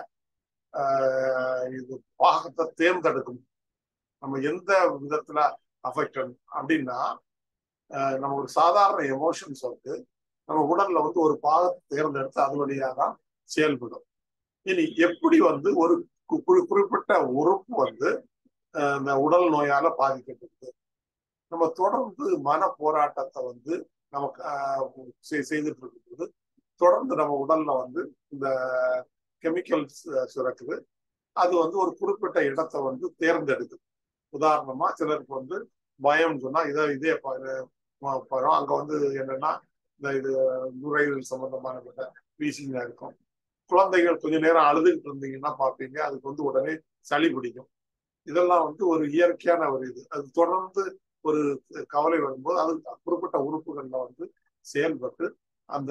ஆஹ் இது பாகத்தை தேர்ந்தெடுக்கும் நம்ம எந்த விதத்துல அஃபெக்ட் அப்படின்னா ஆஹ் நம்ம ஒரு சாதாரண எமோஷன்ஸ் வந்து நம்ம உடல்ல வந்து ஒரு பாகத்தை தேர்ந்தெடுத்து அது வழியா தான் செயல்படும் இனி எப்படி வந்து ஒரு கு- குறி- குறிப்பிட்ட உறுப்பு வந்து ஆஹ் இந்த உடல் நோயால பாதிக்கப்படுது நம்ம தொடர்ந்து மன போராட்டத்தை வந்து நமக்கு ஆஹ் செய்- செய்துட்டு இருக்கும்போது தொடர்ந்து நம்ம உடல்ல வந்து இந்த கெமிக்கல்ஸ் சுரக்குது அது வந்து ஒரு குறிப்பிட்ட இடத்தை வந்து தேர்ந்தெடுக்குது உதாரணமா சிலருக்கு வந்து பயம் சொன்னா இதை இதே படம் அங்க வந்து என்னன்னா இந்த இது நுரையீரல் சம்பந்தமான வீசிங்கா இருக்கும் குழந்தைகள் கொஞ்ச நேரம் அழுதுகிட்டு இருந்தீங்கன்னா பார்ப்பீங்க அதுக்கு வந்து உடனே சளி பிடிக்கும் இதெல்லாம் வந்து ஒரு இயற்கையான ஒரு இது அது தொடர்ந்து ஒரு கவலை வரும்போது அது குறிப்பிட்ட உறுப்புகள்ல வந்து செயல்பட்டு அந்த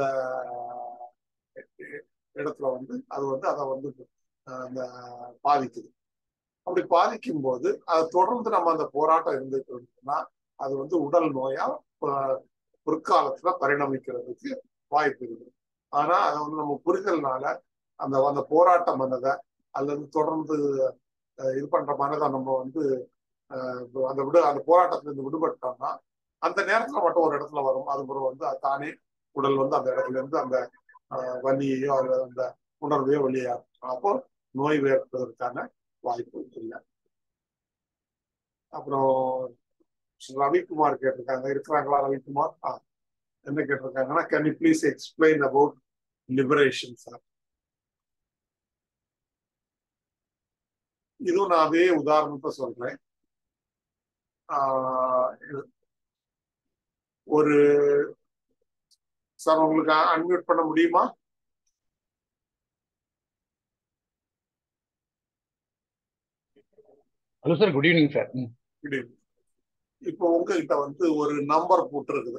இடத்துல வந்து அது வந்து அதை வந்து அஹ், அந்த பாதிக்குது அப்படி பாதிக்கும் போது அதை தொடர்ந்து நம்ம அந்த போராட்டம் இருந்துட்டு இருந்தோம்னா அது வந்து உடல் நோயா அஹ், பிற்காலத்துல பரிணமிக்கிறதுக்கு வாய்ப்பு இருக்குது ஆனா அதை வந்து நம்ம புரிதல்னால அந்த அந்த போராட்ட மனதை அல்லது தொடர்ந்து அஹ், இது பண்ற மனதை நம்ம வந்து அஹ், அந்த விடு அந்த போராட்டத்துல இருந்து விடுபட்டோம்னா அந்த நேரத்துல மட்டும் ஒரு இடத்துல வரும் அதுக்கப்புறம் வந்து அது தானே உடல் வந்து அந்த இடத்துல இருந்து அந்த அஹ், வலியையோ அல்லது அந்த உணர்வையோ வெளியாகும் அப்போ நோய் ஏற்படுவதற்கான வாய்ப்பு இல்லை அப்புறம் ரவிக்குமார் கேட்டிருக்காங்க இருக்கிறாங்களா ரவிக்குமார் ஆ என்ன கேட்டிருக்காங்கன்னா can you please explain about liberation sir இதுவும் நான் அதே உதாரணத்தை சொல்றேன் ஆஹ் இது- ஒரு சார் உங்களுக்கு அன்மியூட் பண்ண முடியுமா hello sir good evening sir முடியும் இப்போ உங்ககிட்ட வந்து ஒரு நம்பர் போட்டிருக்குது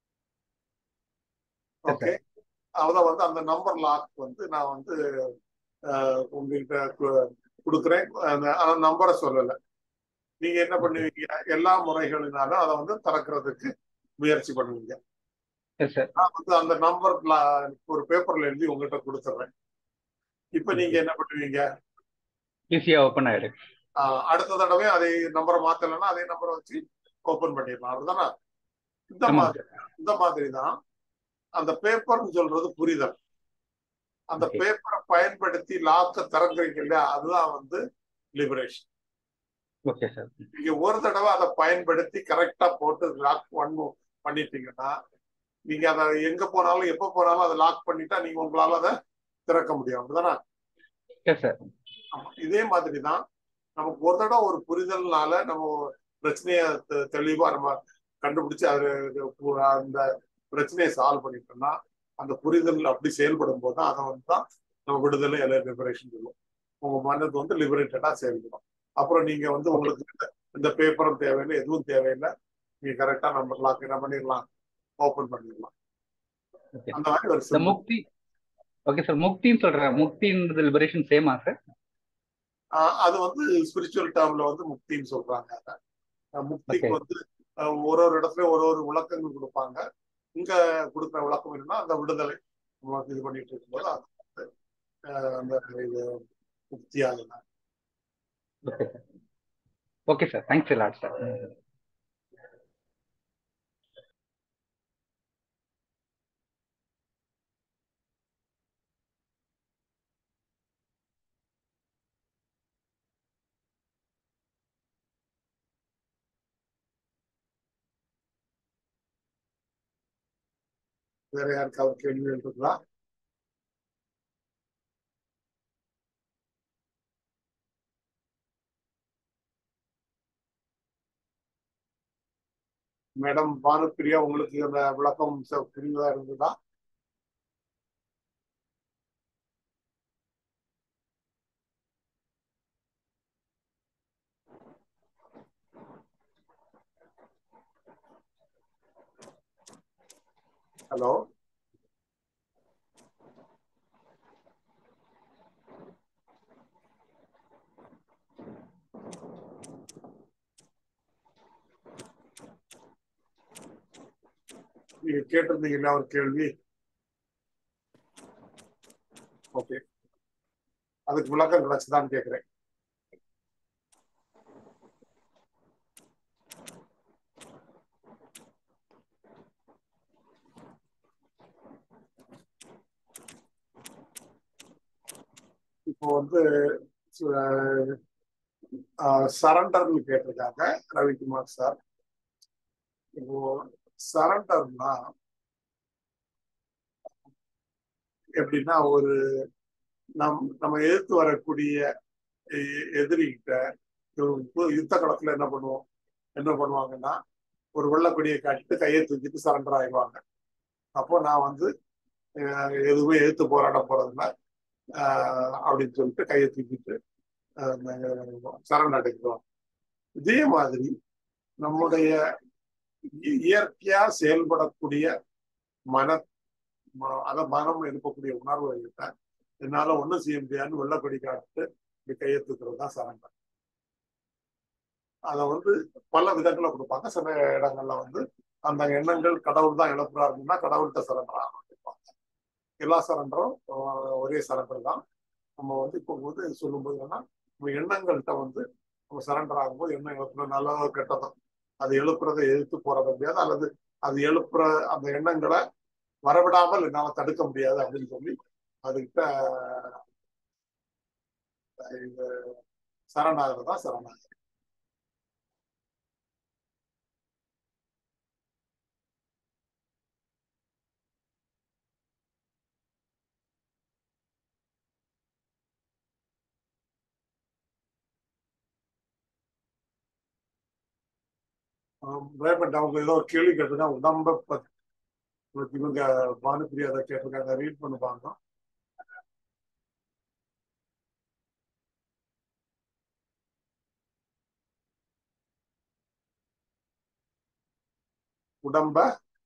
ஓகே அதான் வந்து அந்த நம்பர் லாக் வந்து நான் வந்து அஹ், உங்ககிட்ட கு- கொடுக்குறேன் அந்த அந்த நம்பரை சொல்லலை நீங்க என்ன பண்ணுவீங்க எல்லா முறைகளினாலும் அதை வந்து திறக்கிறதுக்கு முயற்சி பண்ணுவீங்க எஸ் சார் நான் வந்து அந்த நம்பர் ஒரு பேப்பர்ல எழுதி உங்ககிட்ட கொடுத்துட்றேன் இப்ப நீங்க என்ன பண்ணுவீங்க ஈஸியா ஓப்பன் ஆயிடும் ஆஹ் அடுத்த தடவை அதே நம்பரை மாத்தலைன்னா அதே நம்பரை வச்சு ஓபன் பண்ணிடலாம் அப்படிதானே இந்த ஆமா மாதிரி இந்த மாதிரி தான் அந்த பேப்பர்னு சொல்றது புரிதல் அந்த Okay. பேப்பரை பயன்படுத்தி லாக்க திறக்கிறீங்க இல்லையா அதுதான் வந்து லிபரேஷன் ஓகே சார் நீங்க ஒரு தடவை அதை பயன்படுத்தி கரெக்டா போட்டு லாக் பண்ணு பண்ணிட்டீங்கன்னா நீங்க அதை எங்க போனாலும் எப்ப போனாலும் அதை லாக் பண்ணிட்டா நீங்க உங்களால அதை திறக்க முடியும் அப்படிதானே எஸ் சார் ஆமா. இதே மாதிரி தான் நமக்கு ஒரு தடவை ஒரு புரிதல்னால நம்ம பிரச்சனைய தெ- தெளிவா நம்ம கண்டுபிடிச்சு அது அது அந்த பிரச்சனையை சால்வ் பண்ணிட்டோம்னா அந்த புரிதல் அப்படி செயல்படும் போது தான் அதை வந்து தான் நம்ம விடுதலை அல்ல லிபரேஷன் சொல்லுவோம் உங்க மனது வந்து லிபரேட்டடா செயல்படும் அப்புறம் நீங்க வந்து உங்களுக்கு இந்த- இந்த பேப்பரும் தேவையில்லை எதுவும் தேவையில்லை நீங்க கரெக்டா நம்ம லாக் என்ன பண்ணிடலாம் ஓபன் பண்ணிடலாம் ஓகே அந்த மாதிரி ஒரு இந்த symbol. முக்தி ஓகே சார் முக்தின்னு சொல்றேன் முக்தின்றது லிபரேஷன் சேமா சார் ஆஹ் அது வந்து ஸ்பிரிச்சுவல் டேர்ம்ல வந்து முக்தின்னு சொல்றாங்க அத. அஹ் முக்திக்கு Okay. வந்து அஹ் ஒரு ஒரு இடத்துல ஒரு ஒரு விளக்கங்கள் கொடுப்பாங்க இங்க கொடுக்குற விளக்கம் என்னன்னா அந்த விடுதலை நமக்கு இது பண்ணிட்டு இருக்கும்போது அது வந்து, அஹ் அந்த இது முக்தியாக okay sir okay sir thanks lot sir வேற யாருக்காவது கேள்விகள் இருக்குதா மேடம் பானுப்பிரியா உங்களுக்கு அந்த விளக்கம் ச- புரிந்ததா இருந்ததா ஹலோ நீங்க கேட்டிருந்தீங்களா ஒரு கேள்வி ஓகே அதுக்கு விளக்கம் கிடைச்சுதான் கேட்கிறேன் இப்போ வந்து சரண்டர்னு கேட்டிருக்காங்க ரவிக்குமார் சார் இப்போ சரண்டர்னா எப்படின்னா ஒரு நம் நம்ம எதிர்த்து வரக்கூடிய எ- எதிரிகிட்ட ஒரு யுத்த களத்துல என்ன பண்ணுவோம் என்ன பண்ணுவாங்கன்னா ஒரு வெள்ளக்கொடியை காட்டிட்டு கையை தூக்கிட்டு சரண்டர் ஆயிடுவாங்க அப்போ நான் வந்து அஹ், எதுவுமே எதிர்த்து போராட போறதில்ல ஆஹ், அப்படின்னு சொல்லிட்டு கையை தூக்கிட்டு சரண் அடைக்கிறோம் இதே மாதிரி நம்முடைய இ- இயற்கையா செயல்படக்கூடிய மன ம- அத மனம் எழுப்பக்கூடிய உணர்வுகள்கிட்ட என்னால ஒண்ணும் செய்ய முடியாதுன்னு வெள்ளப்படி காட்டு இப்படி கையை தூக்குறது தான் சரண்டர் அதை வந்து பல விதங்களை கொடுப்பாங்க சில இடங்கள்ல வந்து அந்த எண்ணங்கள் கடவுள் தான் எழுப்புறாருன்னா கடவுள்கிட்ட சரண்டர் ஆகணும் எல்லா சரண்டரும் ஒரே சரண்டர் தான் நம்ம வந்து இப்போ வந்து சொல்லும்போது என்னன்னா நம்ம எண்ணங்கள்கிட்ட வந்து நம்ம சரண்டர் ஆகும்போது எண்ணம் எழுப்புற நல்லதோ கெட்டதோ அது எழுப்புறதை எதிர்த்து போராட முடியாது அல்லது அது எழுப்புற அந்த எண்ணங்களை வரவிடாமல் என்னால தடுக்க முடியாது அப்படின்னு சொல்லி அதுகிட்ட இது சரணாகிறது தான் சரணாகிறது பயப்பட்ட அவங்க ஏதோ ஒரு கேள்வி கேட்டிருக்காங்க உடம்ப பத்தி இவங்க பானுப்பிரியா அதை கேட்டிருக்காங்க ரீட் பண்ணுவாங்க உடம்ப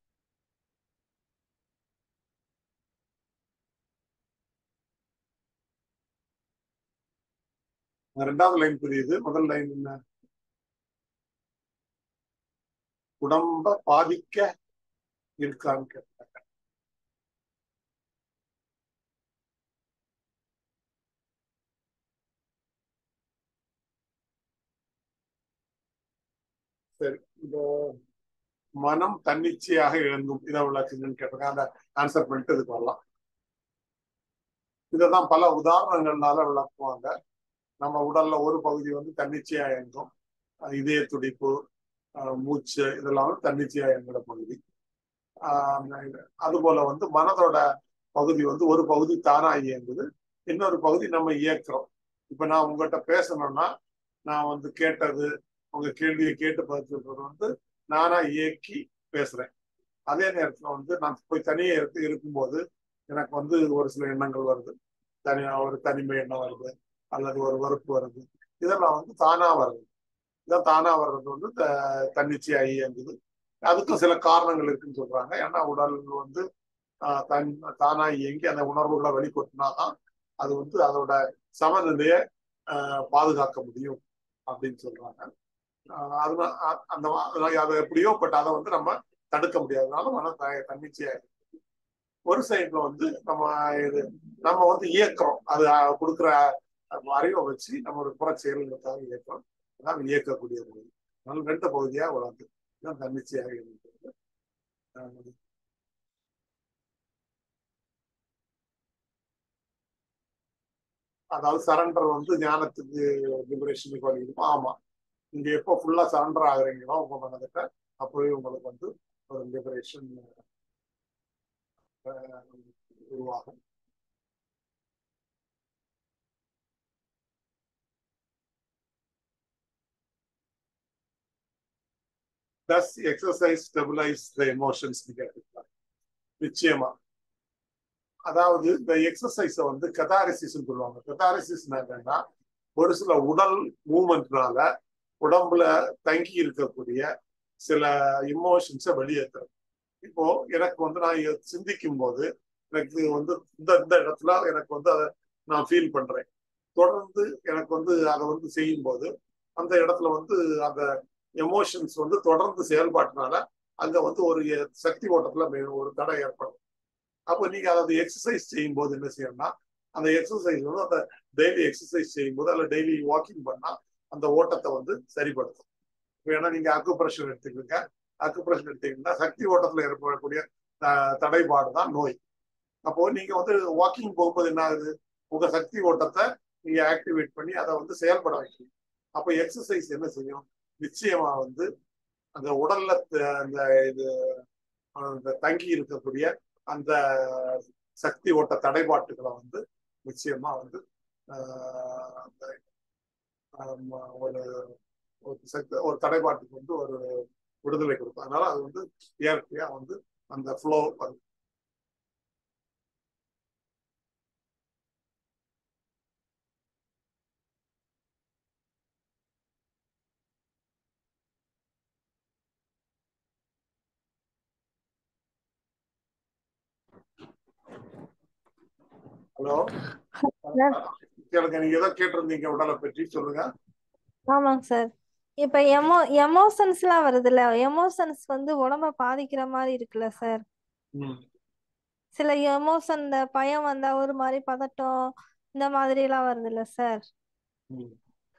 ரெண்டாவது லைன் புரியுது முதல் லைன் என்ன உடம்ப பாதிக்க இருக்கான்னு கேட்டாங்க சரி இந்த மனம் தன்னிச்சையாக இழங்கும் இதை விளக்குங்கன்னு கேட்டிருக்காங்க அந்த ஆன்சர் பண்ணிட்டு இதுக்கு வரலாம் இதைதான் பல உதாரணங்கள்னால விளக்குவாங்க நம்ம உடல்ல ஒரு பகுதி வந்து தன்னிச்சையா இயங்கும் அஹ் இதய துடிப்பு அஹ் மூச்சு இதெல்லாம் வந்து தன்னிச்சையா இயங்குற பகுதி ஆஹ் அது போல வந்து மனதோட பகுதி வந்து ஒரு பகுதி தானா இயங்குது இன்னொரு பகுதி நம்ம இயக்குறோம் இப்ப நான் உங்ககிட்ட பேசணும்னா நான் வந்து கேட்டது உங்க கேள்வியை கேட்டு பதில் வந்து நானா இயக்கி பேசுறேன் அதே நேரத்துல வந்து நான் போய் தனியே இருக்கு இருக்கும்போது எனக்கு வந்து ஒரு சில எண்ணங்கள் வருது தனி ஒரு தனிமை எண்ணம் வருது அல்லது ஒரு வெறுப்பு வருது இதெல்லாம் வந்து தானா வருது இதான் தானா வர்றது வந்து த- தன்னிச்சையா இயங்குது அதுக்கும் சில காரணங்கள் இருக்குன்னு சொல்றாங்க ஏன்னா உடல் வந்து ஆஹ் தன் தானா இயங்கி அந்த உணர்வுகளை வெளிக்கொட்டினாதான் அது வந்து அதோட சமநிலையை ஆஹ் பாதுகாக்க முடியும் அப்படின்னு சொல்றாங்க ஆஹ் அதனால அ- அந்த மா- அதை எப்படியோ பட் அதை வந்து நம்ம தடுக்க முடியாதனால மன த- தன்னிச்சையா இருக்கு. ஒரு சைட்ல வந்து நம்ம இது நம்ம வந்து இயக்குறோம் அது அஹ், கொடுக்குற அஹ், அறிவை வச்சு நம்ம ஒரு புற செயல்களுக்காக இயக்குறோம் அதான் இயக்கக்கூடிய பகுதி அதனால ரெண்டு பகுதியா வளர்ந்து இதுதான் தன்னிச்சையாக இருக்கிறது அஹ், அதாவது சரண்டர் வந்து ஞானத்துக்கு லிபரேஷனுக்கு வழியுமா ஆமா நீங்க எப்போ ஃபுல்லா சரண்டர் ஆகுறீங்களோ உங்க மனதிட்ட அப்பவே உங்களுக்கு வந்து ஒரு லிபரேஷன் அஹ், உருவாகும் Does exercise stabilize the emotions கேட்டிருக்காங்க நிச்சயமா அதாவது இந்த எக்ஸசைஸ வந்து கதாரிசிஸ் சொல்லுவாங்க கதாரிசிஸ் என்னன்னா ஒரு சில உடல் மூமெண்ட்னால உடம்புல தங்கி இருக்கக்கூடிய சில இமோஷன்ஸை வெளியேற்றுறது இப்போ எனக்கு வந்து நான் இத சிந்திக்கும் போது எனக்கு வந்து இந்த இந்த இடத்துல எனக்கு வந்து அதை நான் ஃபீல் பண்றேன் தொடர்ந்து எனக்கு வந்து அதை வந்து செய்யும் போது அந்த இடத்துல வந்து அந்த எமோஷன்ஸ் வந்து தொடர்ந்து செயல்பாட்டினால அங்க வந்து ஒரு சக்தி ஓட்டத்துல மே- ஒரு தடை ஏற்படும் அப்போ நீங்க அதை எக்ஸசைஸ் செய்யும் போது என்ன செய்யணும்னா அந்த எக்ஸசைஸ் வந்து அந்த டெய்லி எக்ஸசைஸ் செய்யும் போது அல்ல டெய்லி வாக்கிங் பண்ணா அந்த ஓட்டத்தை வந்து சரிப்படுத்தும் இப்போ ஏன்னா நீங்க அக்கு பிரஷர் எடுத்துக்கோங்க அக்கு பிரஷர் எடுத்தீங்கன்னா சக்தி ஓட்டத்துல ஏற்படக்கூடிய த- தடைபாடு தான் நோய் அப்போ நீங்க வந்து வாக்கிங் போகும்போது என்ன ஆகுது உங்க சக்தி ஓட்டத்தை நீங்க ஆக்டிவேட் பண்ணி அதை வந்து செயல்பட வைக்கணும் அப்போ எக்ஸசைஸ் என்ன செய்யும் நிச்சயமா வந்து அந்த உடல்ல த- அந்த இது அந்த தங்கி இருக்கக்கூடிய அந்த சக்தி ஓட்ட தடைபாட்டுகளை வந்து நிச்சயமா வந்து ஆஹ், அந்த, ஆம், ஒரு ஒரு சக்தி ஒரு தடைபாட்டுக்கு வந்து ஒரு விடுதலை கொடுக்கும் அதனால அது வந்து இயற்கையா வந்து அந்த ஃப்ளோ வரும் ஹலோ கேளுங்க நீங்க ஏதோ கேட்டிருந்தீங்க உடலை பற்றி சொல்லுங்க ஆமாங்க சார் இப்ப எமோ எமோஷன்ஸ்லாம் வருதுல்ல எமோஷன்ஸ் வந்து உடம்ப பாதிக்கிற மாதிரி இருக்குல்ல சார் ம் சில எமோஷன் இந்த பயம் வந்தா ஒரு மாதிரி பதட்டம் இந்த மாதிரி எல்லாம் வருதுல்ல சார் ம்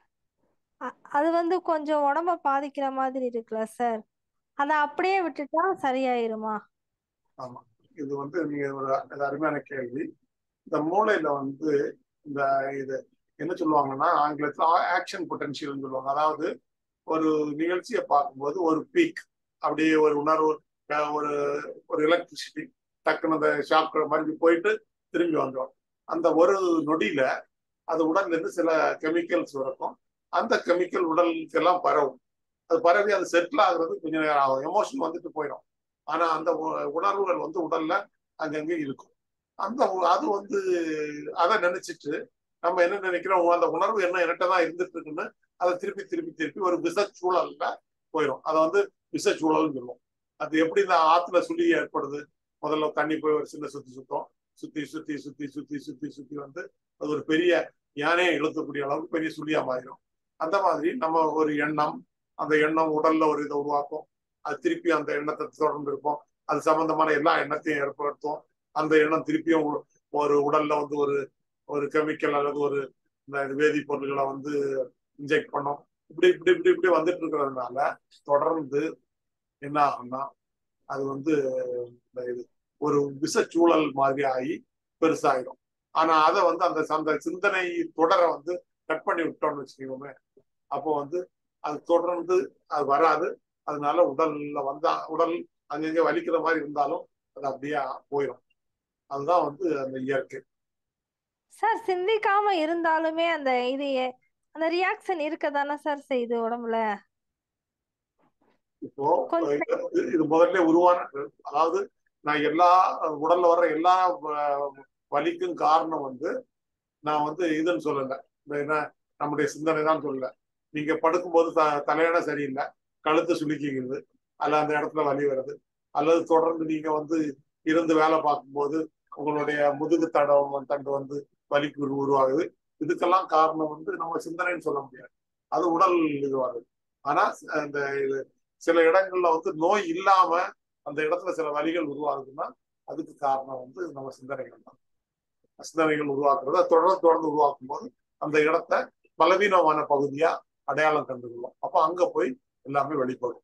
அ- அது வந்து கொஞ்சம் உடம்ப பாதிக்கிற மாதிரி இருக்குல்ல சார் அதை அப்படியே விட்டுட்டா சரியாயிருமா ஆமா இது வந்து நீங்க ஒரு இது அருமையான கேள்வி இந்த மூளையில வந்து இந்த இது என்ன சொல்லுவாங்கன்னா ஆங்கிலத்துல ஆக்ஷன் பொட்டன்ஷியல்னு சொல்லுவாங்க அதாவது ஒரு நிகழ்ச்சியை பார்க்கும்போது ஒரு பீக் அப்படியே ஒரு உணர்வு அஹ் ஒரு ஒரு எலக்ட்ரிசிட்டி டக்குன்னு அந்த ஷாக் மாதிரி போயிட்டு திரும்பி வந்துடும் அந்த ஒரு நொடியில அது உடல்ல இருந்து சில கெமிக்கல்ஸ் இருக்கும் அந்த கெமிக்கல் உடலுக்கு எல்லாம் பரவும் அது பரவி அது செட்டில் ஆகுறது கொஞ்சம் நேரம் ஆகும் எமோஷன் வந்துட்டு போயிடும் ஆனா அந்த உ- உணர்வுகள் வந்து உடல்ல அங்கங்க இருக்கும் அந்த உ- அது வந்து அதை நினைச்சிட்டு நம்ம என்ன நினைக்கிறோம் அந்த உணர்வு என்ன என்கிட்ட தான் இருந்துட்டு இருக்குன்னு அதை திருப்பி திருப்பி திருப்பி ஒரு விஷச்சூழல்ல போயிடும் அதை வந்து விஷச்சூழல்னு சொல்லுவோம் அது எப்படி இந்த ஆத்துல சுழி ஏற்படுது முதல்ல தண்ணி போய் ஒரு சின்ன சுத்தி சுத்தம் சுத்தி சுத்தி சுத்தி சுத்தி சுத்தி சுத்தி வந்து அது ஒரு பெரிய யானையை இழுக்கக்கூடிய அளவுக்கு பெரிய சுழியா மாறிடும் அந்த மாதிரி நம்ம ஒரு எண்ணம் அந்த எண்ணம் உடல்ல ஒரு இதை உருவாக்கும் அது திருப்பி அந்த எண்ணத்தை தொடர்ந்து இருப்போம் அது சம்பந்தமான எல்லா எண்ணத்தையும் ஏற்படுத்தும் அந்த எண்ணம் திருப்பியும் உ- ஒரு உடல்ல வந்து ஒரு ஒரு கெமிக்கல் அல்லது ஒரு இந்த இது வேதிப்பொருள்களை வந்து இன்ஜெக்ட் பண்ணும் இப்படி இப்படி இப்படி இப்படி வந்துட்டு இருக்கிறதுனால தொடர்ந்து என்ன ஆகும்னா அது வந்து இந்த இது ஒரு விஷச்சூழல் மாதிரி ஆகி பெருசாயிடும் ஆனா அதை வந்து அந்த அந்த சிந்தனை தொடரை வந்து கட் பண்ணி விட்டோம்னு வச்சுக்கோமே அப்போ வந்து அது தொடர்ந்து அது வராது அதனால உடல்ல வந்தா உடல் அங்கங்க வலிக்கிற மாதிரி இருந்தாலும் அது அப்படியே போயிடும் அதுதான் வந்து அந்த இயற்கை சார் சிந்திக்காம இருந்தாலுமே அந்த இது எ- அந்த ரியாக்ஷன் இருக்க தானே சார் செய்யுது உடம்புல இப்போ கொஞ்சம் இது இது முதல்ல உருவான அதாவது நான் எல்லா உடல்ல வர்ற எல்லா வ- வலிக்கும் காரணம் வந்து நான் வந்து இதுன்னு சொல்லல இந்த என்ன நம்முடைய சிந்தனை தான் சொல்லல நீங்க படுக்கும்போது த தலையணை சரியில்லை கழுத்து சுளுக்கிக்கிறது அல்ல அந்த இடத்துல வலி வருது அல்லது தொடர்ந்து நீங்க வந்து இருந்து வேலை பார்க்கும்போது உங்களுடைய முதுகு தடம் தண்டு வந்து வலிக்கு உரு- உருவாகுது இதுக்கெல்லாம் காரணம் வந்து நம்ம சிந்தனைன்னு சொல்ல முடியாது அது உடல் இதுவாகுது ஆனா அந்த இது சில இடங்கள்ல வந்து நோய் இல்லாம அந்த இடத்துல சில வலிகள் உருவாகுதுன்னா அதுக்கு காரணம் வந்து நம்ம சிந்தனைகள் தான் சிந்தனைகள் உருவாக்குறது அது தொடர்ந்து தொடர்ந்து உருவாக்கும் போது அந்த இடத்த பலவீனமான பகுதியா அடையாளம் கண்டுக்கொள்ளும் அப்ப அங்க போய் எல்லாமே வெளிப்படும்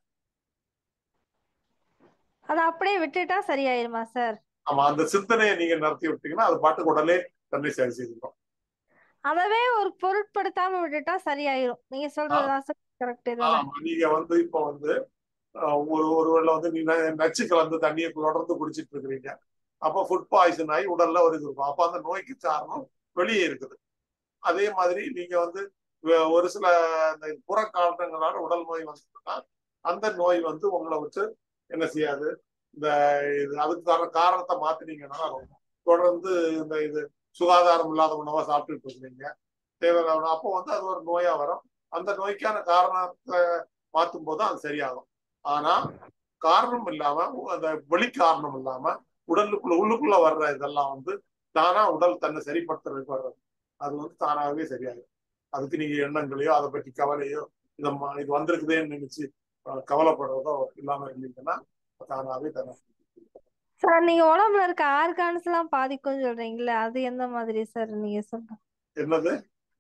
அதை அப்படியே விட்டுட்டா சரியாயிருமா சார் ஆமா அந்த சிந்தனையை நீங்க நடத்தி விட்டீங்கன்னா அது பாட்டுக்கு உடலே தன்னை சரி செய்துக்கும் அதவே ஒரு பொருட்படுத்தாம விட்டுட்டா சரியாயிரும் நீங்க சொல்றதுதான் சார் கரெக்ட் தானே ஆமா நீங்க வந்து இப்போ வந்து அஹ், ஒரு ஒருவேளை வந்து நீங்க நச்சு கலந்து தண்ணியை தொடர்ந்து குடிச்சிட்டு இருக்கிறீங்க அப்போ ஃபுட் பாய்சன் ஆகி உடல்ல ஒரு இது இருக்கும் அப்போ அந்த நோய்க்கு காரணம் வெளியே இருக்குது அதே மாதிரி நீங்க வந்து வ- ஒரு சில இந்த புற காரணங்களால உடல் நோய் வந்ததுன்னா அந்த நோய் வந்து உங்களை வச்சு என்ன செய்யாது இந்த இது அதுக்கான காரணத்தை மாத்தினீங்கன்னா தொடர்ந்து இந்த இது சுகாதாரம் இல்லாத உணவா சாப்பிட்டுட்டு இருந்தீங்க தேவையில்லாத உணவு. அப்போ வந்து அது ஒரு நோயா வரும் அந்த நோய்க்கான காரணத்தை மாற்றும் போது அது சரியாகும் ஆனா காரணம் இல்லாம அந்த வெளி காரணம் இல்லாம உடலுக்குள்ள உள்ளுக்குள்ள வர்ற இதெல்லாம் வந்து தானா உடல் தன்னை சரிப்படுத்துறதுக்கு வர்றது அது வந்து தானாகவே சரியாகும் அதுக்கு நீங்க எண்ணங்களையோ அதை பற்றி கவலையோ இந்த ம- இது வந்திருக்குதேன்னு நினைச்சு அஹ், கவலைப்படுறதோ இல்லாம இருந்தீங்கன்னா தானாகவே தன்னை சார் நீங்க உடம்புல இருக்க ஆர்கான்ஸ் எல்லாம் பாதிக்கும்னு சொல்றீங்களே அது எந்த மாதிரி சார் நீங்க சொல்லுங்க என்னது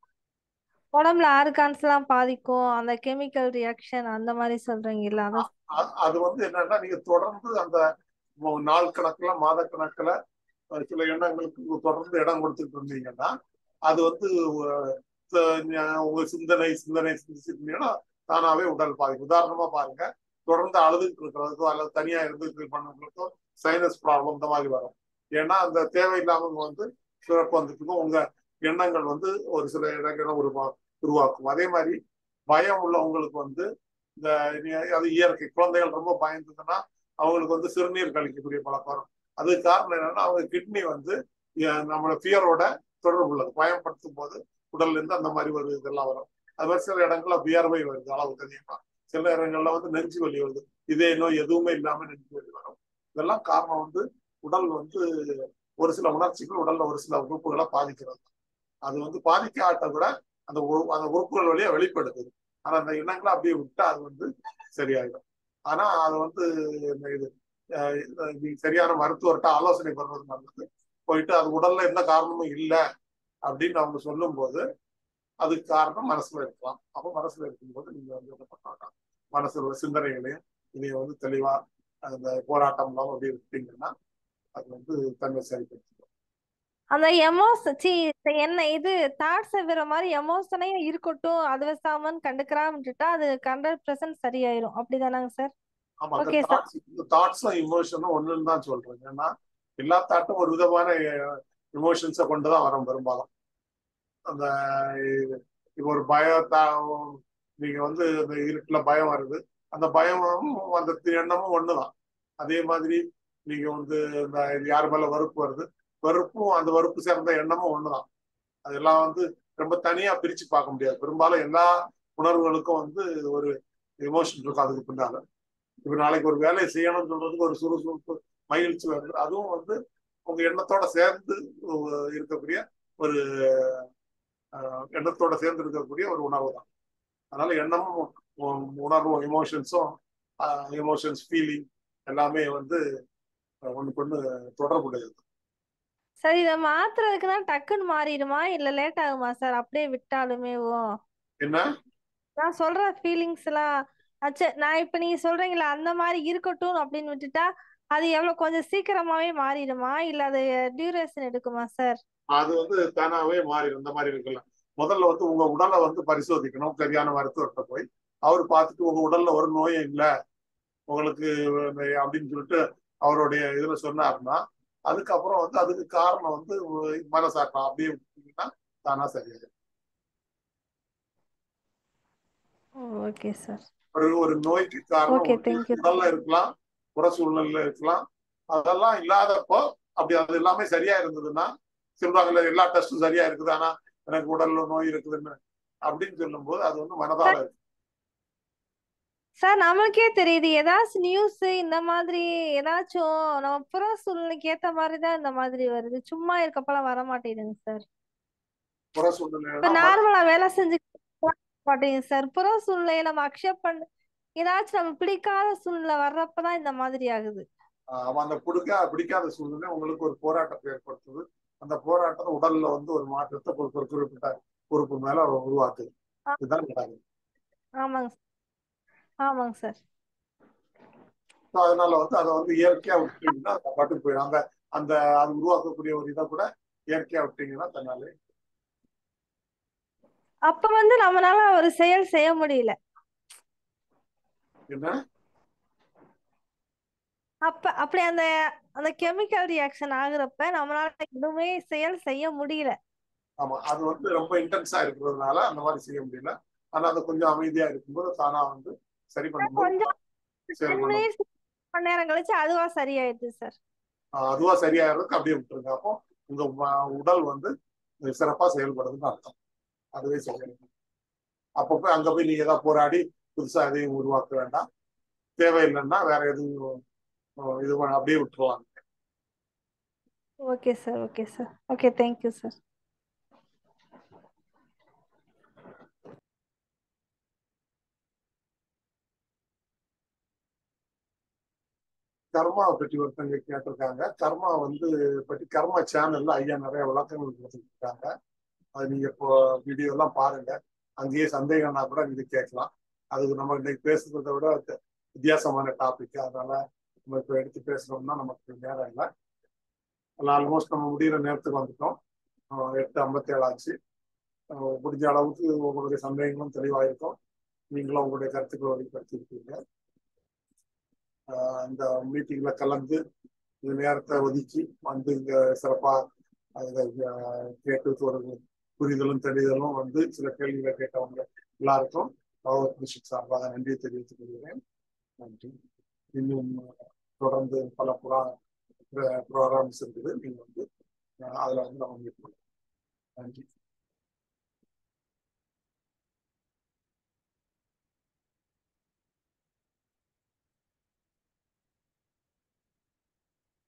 உடம்புல ஆர்கான்ஸ் எல்லாம் பாதிக்கும் அந்த கெமிக்கல் ரியாக்ஷன் அந்த மாதிரி சொல்றீங்கல்ல அத அ- அது வந்து என்னன்னா நீங்க தொடர்ந்து அந்த ம- நாள் கணக்குல மாத கணக்குல அஹ், சில எண்ணங்களுக்கு தொடர்ந்து இடம் கொடுத்துட்டு இருந்தீங்கன்னா அது வந்து அஹ், த- ஞ- உங்க சிந்தனை சிந்தனை சிந்திச்சிருந்தீங்கன்னா தானாவே உடல் பாதிக்கும் உதாரணமா பாருங்க தொடர்ந்து அழுதுட்டு இருக்கிறதுக்கோ அல்லது தனியா இருந்து பண்ணவங்களுக்கோ சைனஸ் ப்ராப்ளம் இந்த மாதிரி வரும் ஏன்னா அந்த தேவையில்லாம வந்து சிறப்பு வந்துட்டு உங்க எண்ணங்கள் வந்து ஒரு சில இடங்களை உருவா உருவாக்கும் அதே மாதிரி பயம் உள்ளவங்களுக்கு வந்து இந்த இனி- அது இயற்கை குழந்தைகள் ரொம்ப பயந்ததுன்னா அவங்களுக்கு வந்து சிறுநீர் கழிக்கக்கூடிய பழக்கம் வரும் அதுக்கு காரணம் என்னன்னா அவங்க கிட்னி வந்து அஹ், நம்மளோட ஃபியரோட தொடர்பு உள்ளது பயன்படுத்தும் போது உடல்ல இருந்து அந்த மாதிரி ஒரு இதெல்லாம் வரும் அது மாதிரி சில இடங்கள்ல வியர்வை வருது அளவுக்கு அதிகமா சில இடங்கள்ல வந்து நெஞ்சு வலி வருது இதே நோய் எதுவுமே இல்லாம நெஞ்சு வலி வரும் இதெல்லாம் காரணம் வந்து உடல் வந்து ஒரு சில உணர்ச்சிகள் உடல்ல ஒரு சில உறுப்புகளை பாதிக்கிறது அது வந்து பாதிக்காட்ட விட அந்த உறு- அந்த உறுப்புகள் வழியா வெளிப்படுத்துது ஆனா அந்த எண்ணங்களை அப்படியே விட்டா அது வந்து சரியாயிடும் ஆனா அது வந்து இந்த இது அஹ் இது நீ சரியான மருத்துவர்கிட்ட ஆலோசனை பெறுவது நல்லது போயிட்டு அது உடல்ல எந்த காரணமும் இல்லை அப்படின்னு அவங்க சொல்லும்போது அதுக்கு காரணம் மனசுல இருக்கலாம் அப்போ மனசுல இருக்கும்போது நீங்க வந்து என்ன பண்ணாங்க மனசுல சிந்தனைகளையும் நீங்க வந்து தெளிவா அந்த போராட்டம் இல்லாம அப்படி விட்டீங்கன்னா அது வந்து தன்னை சரிப்படுத்திடும் அந்த எமோஸ் சி என்ன இது தாட்ஸ் விடுற மாதிரி எமோஷனையும் இருக்கட்டும் அது வசாமன்னு கண்டுக்கிறாம விட்டுட்டா அது ஹண்ட்ரட் பர்சன்ட் சரியாயிரும் அப்படிதானாங்க சார் ஆமா அந்த ஓகே சார் தாட்ஸ் இந்த தாட்ஸும் இமோஷனும் ஒண்ணுன்னு தான் சொல்றேன் ஏன்னா எல்லா தாட்டும் ஒரு விதமான இமோஷன்ஸை கொண்டுதான் வரும் பெரும்பாலும் அந்த இது- இப்போ ஒரு பயத்தா நீங்க வந்து அந்த இருட்டுல பயம் வருது அந்த பயமும் அந்த எண்ணமும் ஒண்ணுதான் அதே மாதிரி நீங்க வந்து இந்த இது யார் மேல வெறுப்பு வருது வெறுப்பும் அந்த வெறுப்பு சேர்ந்த எண்ணமும் ஒண்ணுதான் அதெல்லாம் வந்து ரொம்ப தனியா பிரிச்சு பார்க்க முடியாது பெரும்பாலும் எல்லா உணர்வுகளுக்கும் வந்து ஒரு எமோஷன் இருக்கும் அதுக்கு பின்னால இப்ப நாளைக்கு ஒரு வேலையை செய்யணும்னு சொல்றதுக்கு ஒரு சுறுசுறுப்பு மகிழ்ச்சி வருது அதுவும் வந்து உங்க எண்ணத்தோட சேர்ந்து அஹ், இருக்கக்கூடிய ஒரு அஹ், எண்ணத்தோட சேர்ந்து இருக்கக்கூடிய ஒரு உணர்வு தான் அதனால எண்ணமும் உ- உணர்வும் எமோஷன்ஸும் எமோஷன்ஸ் ஃபீலிங் எல்லாமே வந்து அஹ், ஒண்ணுக்கு ஒண்ணு தொடர்புடையது சரி இதை மாத்துறதுக்குன்னா டக்குன்னு மாறிடுமா இல்ல லேட் ஆகுமா சார் அப்படியே விட்டாலுமேவும் என்ன நான் சொல்ற ஃபீலிங்ஸ் எல்லாம் அச்சே நான் இப்ப நீங்க சொல்றீங்களா அந்த மாதிரி இருக்கட்டும் அப்படின்னு விட்டுட்டா அது எவ்வளவு கொஞ்சம் சீக்கிரமாவே மாறிடுமா இல்ல அது டியூரேஷன் எடுக்குமா சார் அது வந்து தானாவே மாறிடும் இந்த மாதிரி இருக்கலாம் முதல்ல வந்து உங்க உடலை வந்து பரிசோதிக்கணும் சரியான மருத்துவர்கிட்ட போய் அவர் பார்த்துட்டு உங்க உடல்ல ஒரு நோயும் இல்லை உங்களுக்கு இந்த அப்படின்னு சொல்லிட்டு அவருடைய இதுல சொன்னாருன்னா அதுக்கப்புறம் வந்து அதுக்கு காரணம் வந்து மனசாட்டம் அப்படியே விட்டீங்கன்னா தானா சரியாயிடும் ஓகே சார் ஒரு ஒரு நோய்க்கு காரணம் ஓகே வந்து தேங்க்யூ உடல்ல இருக்கலாம் புற சூழ்நிலையில இருக்கலாம் அதெல்லாம் இல்லாதப்போ அப்படி அது எல்லாமே சரியா இருந்ததுன்னா சொல்றாங்கல்ல எல்லா டெஸ்டும் சரியா இருக்குது ஆனா எனக்கு உடல்ல நோய் இருக்குதுன்னு அப்படின்னு சொல்லும்போது அது வந்து மனதால இருக்கு சார் நம்மளுக்கே தெரியுது ஏதாச்சும் நியூஸ் இந்த மாதிரி ஏதாச்சும் நம்ம புற சூழ்நிலைக்கு ஏத்த மாதிரி தான் இந்த மாதிரி வருது சும்மா இருக்கப்பெல்லாம் வர மாட்டேங்குதுங்க சார் புற இப்ப சூழ்நிலைன்னா நார்மலா வேலை செஞ்சு மாட்டேங்குது சார் புற சூழ்நிலையை நம்ம அக்செப்ட் பண்ண ஏதாச்சும் நம்ம பிடிக்காத சூழ்நிலை வர்றப்பதான் இந்த மாதிரி ஆகுது அவன் அந்த பிடிக்கா பிடிக்காத சூழ்நிலை உங்களுக்கு ஒரு போராட்டத்தை ஏற்படுத்துது அந்த போராட்டம் உடல்ல வந்து ஒரு மாற்றத்தை ஒரு ஒரு குறிப்பிட்ட உறுப்பு மேல உருவாக்குது ஆ- இதுதான் நடக்குது ஆமாங்க சார் ஆமாங்க சார் So அதனால வந்து அதை வந்து இயற்கையா விட்டீங்கன்னா அது பாட்டுக்கு போயிடும் அந்த அந்த அது உருவாக்கக்கூடிய ஒரு இதை கூட இயற்கையா விட்டீங்கன்னா தன்னாலே அப்ப வந்து நம்மளால ஒரு செயல் செய்ய முடியல என்ன அப்ப அப்படி அந்த அந்த கெமிக்கல் ரியாக்ஷன் ஆகுறப்ப நம்மளால எதுவுமே செயல் செய்ய முடியல ஆமா அது வந்து ரொம்ப இன்டென்ஸா இருக்கிறதுனால அந்த மாதிரி செய்ய முடியல ஆனா அது கொஞ்சம் அமைதியா இருக்கும்போது தானா வந்து சரி பண்ணும்போது கொஞ்சம் சரி டென் பண்ணும் மினிட்ஸ் மணி நேரம் கழிச்சு அதுவா சரியாயிடுது சார் ஆஹ் அதுவா சரியாயிருக்கு அப்படியே விட்டுருங்க அப்போ உங்க ம- உடல் வந்து சிறப்பா செயல்படுதுன்னு அர்த்தம் அதுவே சரியாயிருக்கு அப்பப்போ அங்க போய் நீங்க ஏதாவது போராடி புதுசா எதையும் உருவாக்க வேண்டாம் தேவையில்லைன்னா வேற எதுவும் அஹ் இது பண்ண- அப்படியே விட்டுருவாங்க okay sir okay sir okay thank you sir கர்மாவை பற்றி ஒருத்தங்க கேட்டிருக்காங்க கர்மா வந்து பற்றி கர்மா சேனல்ல ஐயா நிறைய விளக்கங்கள் கொடுத்துருக்காங்க அது நீங்க இப்போ வீடியோ எல்லாம் பாருங்க அங்கேயே சந்தேகம்னா கூட நீங்க கேட்கலாம் அதுக்கு நம்ம இன்னைக்கு பேசுறதை விட அது வித்தியாசமான டாபிக் அதனால நம்ம இப்போ எடுத்து பேசுறோம்னா நமக்கு நேரம் இல்லை ஆல்மோஸ்ட் நம்ம முடிகிற நேரத்துக்கு வந்துட்டோம் அஹ் எட்டு ஐம்பத்தி ஏழு ஆச்சு அஹ் முடிஞ்ச அளவுக்கு உங்களுடைய சந்தேகங்களும் தெளிவாயிருக்கும் நீங்களும் உங்களுடைய கருத்துக்களை வெளிப்படுத்தியிருக்கீங்க ஆஹ் இந்த மீட்டிங்ல கலந்து இந்த நேரத்தை ஒதுக்கி வந்து இங்க சிறப்பா அதை ஆஹ் கேட்டு ஒரு புரிதலும் தெளிதலும் வந்து சில கேள்விகளை கேட்டவங்க எல்லாருக்கும் பகவத் மிஷிக் சார்பாக நன்றி தெரிவித்துக் கொள்கிறேன் நன்றி இன்னும் தொடர்ந்து பல புறா ப்ரோக்ராம்ஸ் இருக்குது நீங்க வந்து ஆஹ் அதுல வந்து நம்ம மீட் பண்ணலாம் நன்றி